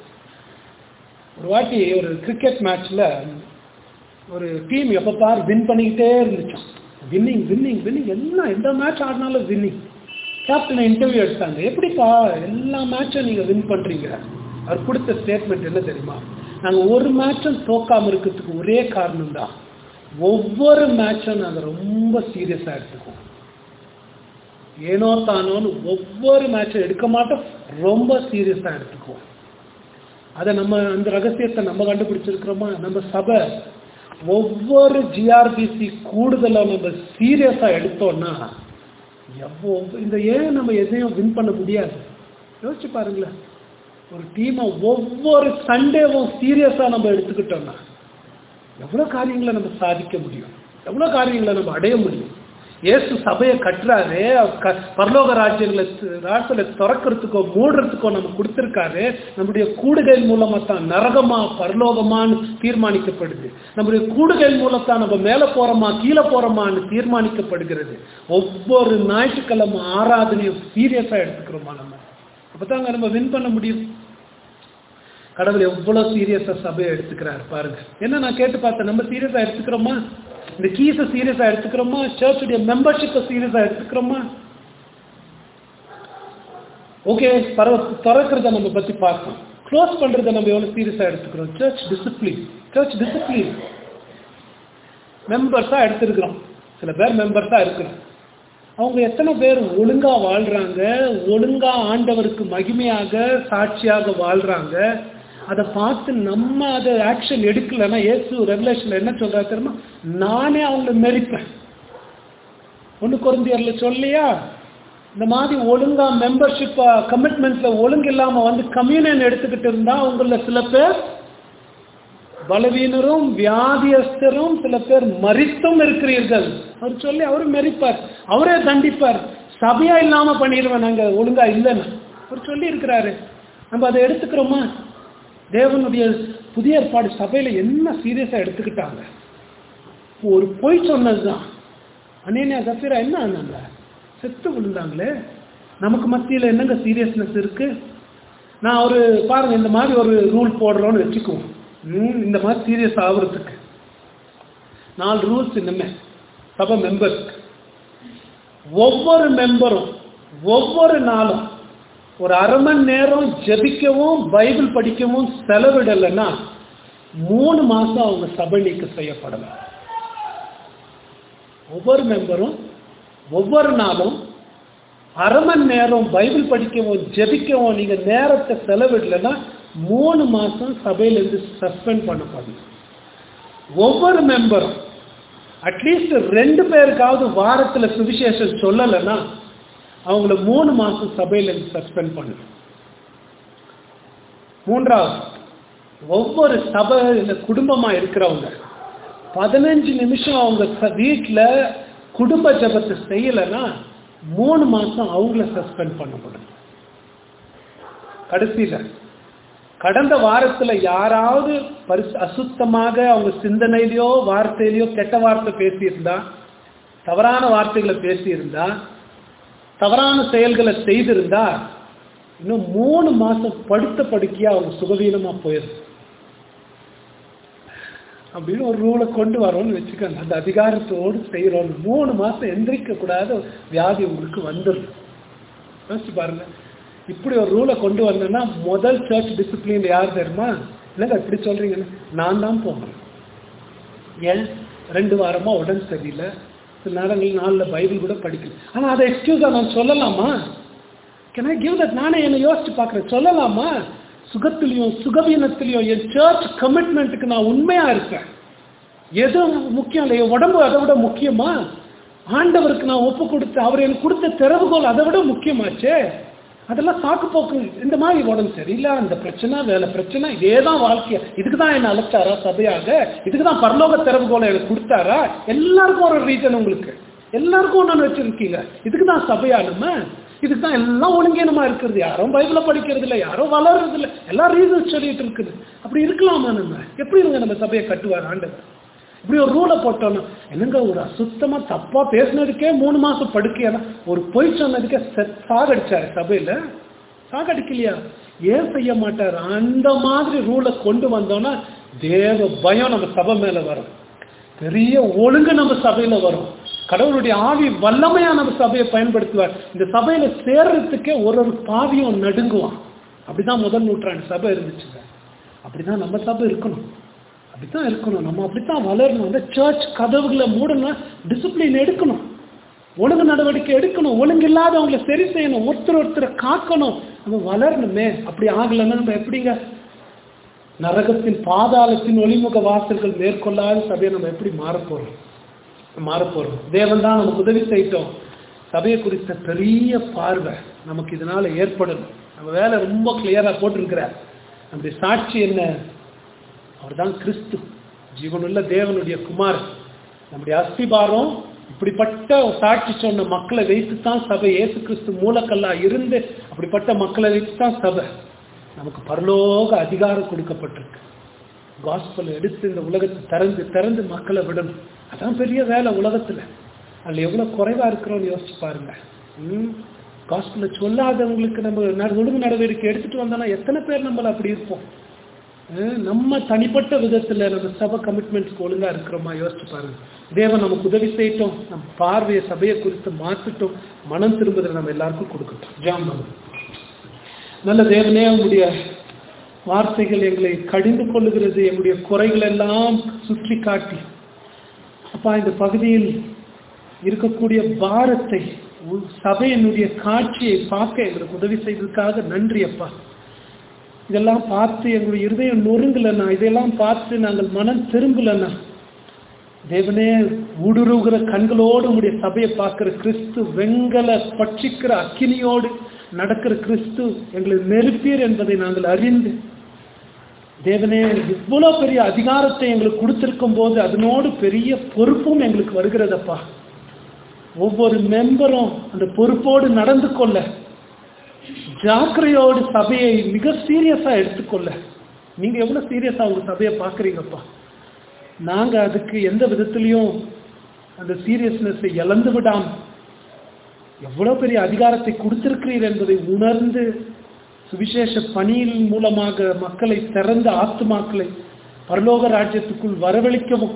ஒரு வாட்டி ஒரு கிரிக்கெட் மேட்ச்ல ஒரு டீம் எப்ப பார் வின் பண்ணிக்கிட்டே இருந்துச்சான் வின்னிங் வின்னிங் வின்னிங் எல்லாம் எந்த மேட்ச் ஆடினாலும் வின்னிங் கேப்டனை இன்டர்வியூ எடுத்தாங்க எப்படிப்பா எல்லா மேட்சும் நீங்க வின் பண்றீங்க அவர் கொடுத்த ஸ்டேட்மெண்ட் என்ன தெரியுமா நாங்க ஒரு மேட்சும் தோக்காம இருக்கிறதுக்கு ஒரே காரணம் தான் ஒவ்வொரு மேட்சும் நாங்க ரொம்ப சீரியஸா எடுத்துக்குவோம் ஏனோ தானோன்னு ஒவ்வொரு மேட்சும் எடுக்க மாட்டோம் ரொம்ப சீரியஸா எடுத்துக்குவோம் அதை நம்ம அந்த ரகசியத்தை நம்ம கண்டுபிடிச்சிருக்கிறோமா நம்ம சபை ஒவ்வொரு ஜிஆர்பிசி கூடுதலா நம்ம சீரியஸா எடுத்தோம்னா எவ்வளோ இந்த ஏன் நம்ம எதையும் வின் பண்ண முடியாது யோசிச்சு பாருங்களேன் ஒரு டீமை ஒவ்வொரு சண்டேவும் சீரியஸாக நம்ம எடுத்துக்கிட்டோம்னா எவ்வளோ காரியங்களை நம்ம சாதிக்க முடியும் எவ்வளோ காரியங்களை நம்ம அடைய முடியும் இயேசு சபையை கட்டுறாரு அவர் க பரலோக ராஜ்யங்களை ராஜ்யங்களை திறக்கிறதுக்கோ மூடுறதுக்கோ நம்ம கொடுத்துருக்காரு நம்முடைய கூடுகை மூலமாக தான் நரகமா பரலோகமான்னு தீர்மானிக்கப்படுது நம்முடைய கூடுகை மூலத்தான் நம்ம மேலே போகிறோமா கீழே போகிறோமான்னு தீர்மானிக்கப்படுகிறது ஒவ்வொரு ஞாயிற்றுக்கிழமை ஆராதனையும் சீரியஸாக எடுத்துக்கிறோமா நம்ம அப்பதாங்க நம்ம வின் பண்ண முடியும் கடவுள் எவ்வளவு சீரியஸா சபையை எடுத்துக்கிறாரு பாருங்க என்ன நான் கேட்டு பார்த்தேன் நம்ம சீரியஸா எடுத்துக்கிறோமா இந்த கீஸை சீரியஸா எடுத்துக்கிறோமா சர்ச்சுடைய மெம்பர்ஷிப்பை சீரியஸா எடுத்துக்கிறோமா ஓகே பரவ திறக்கிறத நம்ம பத்தி பார்க்கணும் க்ளோஸ் பண்றதை நம்ம எவ்வளவு சீரியஸா எடுத்துக்கிறோம் சர்ச் டிசிப்ளின் சர்ச் டிசிப்ளின் மெம்பர்ஸா எடுத்திருக்கிறோம் சில பேர் மெம்பர்ஸா இருக்கிறோம் அவங்க எத்தனை பேர் ஒழுங்கா வாழ்றாங்க ஒழுங்கா ஆண்டவருக்கு மகிமையாக சாட்சியாக வாழ்றாங்க அதை பார்த்து நம்ம அதை ஆக்ஷன் எடுக்கலைன்னா இயேசு ரெகுலேஷன்ல என்ன சொல்றா தெரியுமா நானே அவங்கள மெரிப்பேன் ஒன்று குறைந்தியர்ல சொல்லியா இந்த மாதிரி ஒழுங்கா மெம்பர்ஷிப் கமிட்மெண்ட்ல ஒழுங்கு இல்லாம வந்து கம்யூனியன் எடுத்துக்கிட்டு இருந்தா உங்கள சில பேர் பலவீனரும் வியாதியஸ்தரும் சில பேர் மறித்தும் இருக்கிறீர்கள் அவர் சொல்லி அவர் மெரிப்பார் அவரே தண்டிப்பார் சபையா இல்லாம பண்ணிடுவேன் நாங்க ஒழுங்கா இல்லைன்னு அவர் சொல்லி இருக்கிறாரு நம்ம அதை எடுத்துக்கிறோமா தேவனுடைய புதிய ஏற்பாடு சபையில என்ன சீரியஸா எடுத்துக்கிட்டாங்க ஒரு பொய் சொன்னதுதான் அனேனியா சஃபீரா என்ன ஆனாங்க செத்து விழுந்தாங்களே நமக்கு மத்தியில் என்னங்க சீரியஸ்னஸ் இருக்கு நான் ஒரு பாருங்க இந்த மாதிரி ஒரு ரூல் போடுறோன்னு வச்சுக்குவோம் ம், இந்த மாதிரி சீரியஸ் ஆகுறதுக்கு நாலு ரூல்ஸ் இனிமே சபை மெம்பர்ஸ்க்கு ஒவ்வொரு மெம்பரும் ஒவ்வொரு நாளும் ஒரு அரை மணி நேரம் ஜெபிக்கவும் பைபிள் படிக்கவும் செலவிடலைன்னா மூணு மாசம் அவங்க சபை நீக்கம் செய்யப்படலாம் ஒவ்வொரு மெம்பரும் ஒவ்வொரு நாளும் அரை மணி நேரம் பைபிள் படிக்கவும் ஜெபிக்கவும் நீங்க நேரத்தை செலவிடலைன்னா மூணு மாசம் சபையிலிருந்து சஸ்பெண்ட் பண்ணப்படும் ஒவ்வொரு மெம்பரும் அட்லீஸ்ட் ரெண்டு பேருக்காவது வாரத்துல சுவிசேஷம் சொல்லலைன்னா அவங்கள மூணு மாசம் சபையில இருந்து சஸ்பெண்ட் பண்ணணும் மூன்றாவது ஒவ்வொரு சபையில குடும்பமா இருக்கிறவங்க பதினஞ்சு நிமிஷம் அவங்க ச- வீட்ல குடும்ப ஜபத்தை செய்யலைன்னா மூணு மாசம் அவங்கள சஸ்பெண்ட் பண்ணப்படும் கடைசியில கடந்த வாரத்துல யாராவது பரிசு அசுத்தமாக அவங்க சிந்தனையிலயோ வார்த்தையிலயோ கெட்ட வார்த்தை பேசியிருந்தா தவறான வார்த்தைகளை பேசியிருந்தா தவறான செயல்களை செய்திருந்தா இன்னும் மூணு மாசம் படுத்த படுக்கையா அவங்க சுகவீனமா போயிடும் அப்படின்னு ஒரு ரூலை கொண்டு வரோம்னு வச்சுக்கோங்க அந்த அதிகாரத்தோடு செய்யறோம் மூணு மாசம் எந்திரிக்க கூடாத வியாதி உங்களுக்கு வந்துடும் யோசிச்சு பாருங்க இப்படி ஒரு ரூலை கொண்டு வந்தேன்னா முதல் சர்ச் டிசிப்ளின் யார் தெரியுமா இல்லைங்க இப்படி சொல்றீங்கன்னு நான் தான் போகணும் என் ரெண்டு வாரமா உடம்பு சரியில்லை சில நேரங்கள் நாளில் பைபிள் கூட படிக்கல ஆனா அதை எக்ஸ்கியூஸா நான் சொல்லலாமா கேன் ஐ கிவ் தட் நானே என்னை யோசிச்சு பார்க்குறேன் சொல்லலாமா சுகத்திலையும் சுகவீனத்திலையும் என் சர்ச் கமிட்மெண்ட்டுக்கு நான் உண்மையா இருப்பேன் எது முக்கியம் இல்லை என் உடம்பு அதை விட முக்கியமா ஆண்டவருக்கு நான் ஒப்பு கொடுத்து அவர் எனக்கு கொடுத்த திறவுகோல் அதை விட முக்கியமாச்சே அதெல்லாம் சாக்கு போக்கு இந்த மாதிரி உடம்பு சரியில்லை அந்த பிரச்சனை வேலை பிரச்சனை இதே தான் வாழ்க்கையா இதுக்கு தான் என்ன அழைச்சாரா சபையாக இதுக்கு தான் பரலோக திறவுகோலை எனக்கு கொடுத்தாரா எல்லாருக்கும் ஒரு ரீசன் உங்களுக்கு எல்லாருக்கும் ஒன்று வச்சிருக்கீங்க இதுக்கு தான் சபையா நம்ம இதுக்கு தான் எல்லாம் ஒழுங்கீனமா இருக்கிறது யாரும் பைபிளை படிக்கிறது இல்லை யாரும் வளர்றது இல்லை எல்லாம் ரீசன் சொல்லிட்டு இருக்குது அப்படி இருக்கலாமா நம்ம எப்படி இருங்க நம்ம சபையை கட்டுவார் ஆண்டவர் இப்படி ஒரு ரூலை போட்டோம்னா என்னங்க ஒரு அசுத்தமா தப்பா பேசினதுக்கே மூணு மாசம் படுக்கையானா ஒரு பொய் சொன்னதுக்கே செ- சாகடிச்சாரு சபையில சாகடிக்கலையா ஏன் செய்ய மாட்டார் அந்த மாதிரி ரூலை கொண்டு வந்தோம்னா தேவ பயம் நம்ம சபை மேல வரும் பெரிய ஒழுங்கு நம்ம சபையில வரும் கடவுளுடைய ஆவி வல்லமையா நம்ம சபையை பயன்படுத்துவார் இந்த சபையில சேர்றதுக்கே ஒரு ஒரு பாவியும் நடுங்குவான் அப்படிதான் முதல் நூற்றாண்டு சபை இருந்துச்சுங்க அப்படிதான் நம்ம சபை இருக்கணும் அப்படித்தான் இருக்கணும் நம்ம அப்படித்தான் வளரணும் அந்த சர்ச் கதவுகளை மூடணும் டிசிப்ளின் எடுக்கணும் ஒழுங்கு நடவடிக்கை எடுக்கணும் ஒழுங்கு இல்லாதவங்களை சரி செய்யணும் ஒருத்தர் ஒருத்தரை காக்கணும் நம்ம வளரணுமே அப்படி ஆகலைன்னா நம்ம எப்படிங்க நரகத்தின் பாதாளத்தின் ஒளிமுக வாசல்கள் மேற்கொள்ளாத சபையை நம்ம எப்படி மாறப்போறோம் மாறப்போறோம் தேவன் தான் நமக்கு உதவி செய்யட்டும் சபையை குறித்த பெரிய பார்வை நமக்கு இதனால ஏற்படணும் நம்ம வேலை ரொம்ப கிளியரா போட்டிருக்கிறார் நம்முடைய சாட்சி என்ன அவர்தான் கிறிஸ்து ஜீவனுள்ள தேவனுடைய குமார் நம்முடைய அஸ்திபாரம் இப்படிப்பட்ட சாட்சி சொன்ன மக்களை வைத்துத்தான் சபை இயேசு கிறிஸ்து மூலக்கல்லா இருந்து அப்படிப்பட்ட மக்களை வைத்துத்தான் சபை நமக்கு பரலோக அதிகாரம் கொடுக்கப்பட்டிருக்கு காஸ்பல் எடுத்து இந்த உலகத்தை திறந்து திறந்து மக்களை விடணும் அதான் பெரிய வேலை உலகத்துல அதுல எவ்வளவு குறைவா இருக்கிறோம்னு யோசிச்சு பாருங்க ம் காஸ்பலை சொல்லாதவங்களுக்கு நம்ம நட- ஒழுங்கு நடவடிக்கை எடுத்துட்டு வந்தோம்னா எத்தனை பேர் நம்மள அப்படி இருப்போம் அஹ் நம்ம தனிப்பட்ட விதத்துல நம்ம சபை கமிட்மெண்ட்ஸ்க்கு ஒழுங்கா இருக்கிறோமா யோசிச்சு பாருங்க தேவன் நமக்கு உதவி செய்யட்டும் நம்ம பார்வையை சபையை குறித்து மாத்திட்டோம் மனம் திரும்புதலை நம்ம எல்லாருக்கும் கொடுக்கட்டும் ஜாம் பண்ணுங்க. நல்ல தேவனே உங்களுடைய வார்த்தைகள் எங்களை கடிந்து கொள்ளுகிறது எங்களுடைய குறைகள் எல்லாம் சுற்றி காட்டி அப்பா இந்த பகுதியில் இருக்கக்கூடிய பாரத்தை உன் சபையினுடைய காட்சியை பார்க்க எங்களுக்கு உதவி செய்ததுக்காக நன்றி அப்பா இதெல்லாம் பார்த்து எங்களுடைய இருதயம் நொறுங்கலண்ணா இதெல்லாம் பார்த்து நாங்கள் மனம் திரும்பலண்ணா தேவனே ஊடுருவுகிற கண்களோடு உடைய சபையை பார்க்கிற கிறிஸ்து வெங்கல பட்சிக்கிற அக்கினியோடு நடக்கிற கிறிஸ்து எங்களை நெருப்பீர் என்பதை நாங்கள் அறிந்து தேவனே இவ்வளவு பெரிய அதிகாரத்தை எங்களுக்கு கொடுத்திருக்கும் போது அதனோடு பெரிய பொறுப்பும் எங்களுக்கு வருகிறதப்பா ஒவ்வொரு மெம்பரும் அந்த பொறுப்போடு நடந்து கொள்ள ஜாக்கிரையோடு சபையை மிக சீரியஸா எடுத்துக்கொள்ள நீங்க எவ்வளவு சீரியஸா உங்க சபையை பாக்குறீங்கப்பா நாங்க அதுக்கு எந்த விதத்திலையும் அந்த சீரியஸ்னஸை இழந்து விடாம எவ்வளவு பெரிய அதிகாரத்தை கொடுத்திருக்கிறீர் என்பதை உணர்ந்து சுவிசேஷ பணியின் மூலமாக மக்களை திறந்த ஆத்துமாக்களை பரலோக ராஜ்யத்துக்குள் வரவழைக்கவும்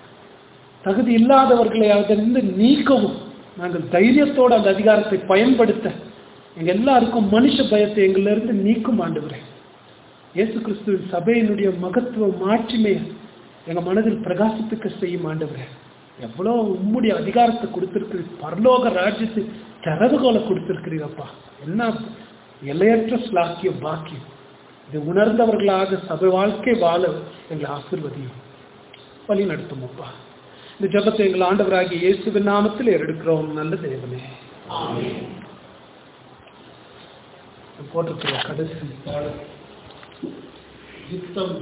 தகுதி இல்லாதவர்களை அதிலிருந்து நீக்கவும் நாங்கள் தைரியத்தோடு அந்த அதிகாரத்தை பயன்படுத்த எங்க எல்லாருக்கும் மனுஷ பயத்தை எங்களிலிருந்து நீக்கும் ஆண்டுகிறே இயேசு கிறிஸ்துவின் சபையினுடைய மகத்துவம் மாட்சிமை எங்க மனதில் பிரகாசித்துக்க செய்யும் ஆண்டவரே எவ்வளோ உம்முடைய அதிகாரத்தை கொடுத்திருக்கிறீர் பரலோக ராஜ்யத்து திறவுகோலை கொடுத்திருக்கிறீரப்பா என்ன எல்லையற்ற ஸ்லாக்கிய பாக்கியம் இதை உணர்ந்தவர்களாக சபை வாழ்க்கை வாழ எங்களை ஆசிர்வதியும் வழி நடத்துமப்பா இந்த ஜபத்தை எங்கள் ஆண்டவராகிய இயேசுவின் நாமத்தில் எடுக்கிறோம் நல்ல தேவனே போட்டிருக்கிற கடைசி பாடல் யுத்தம்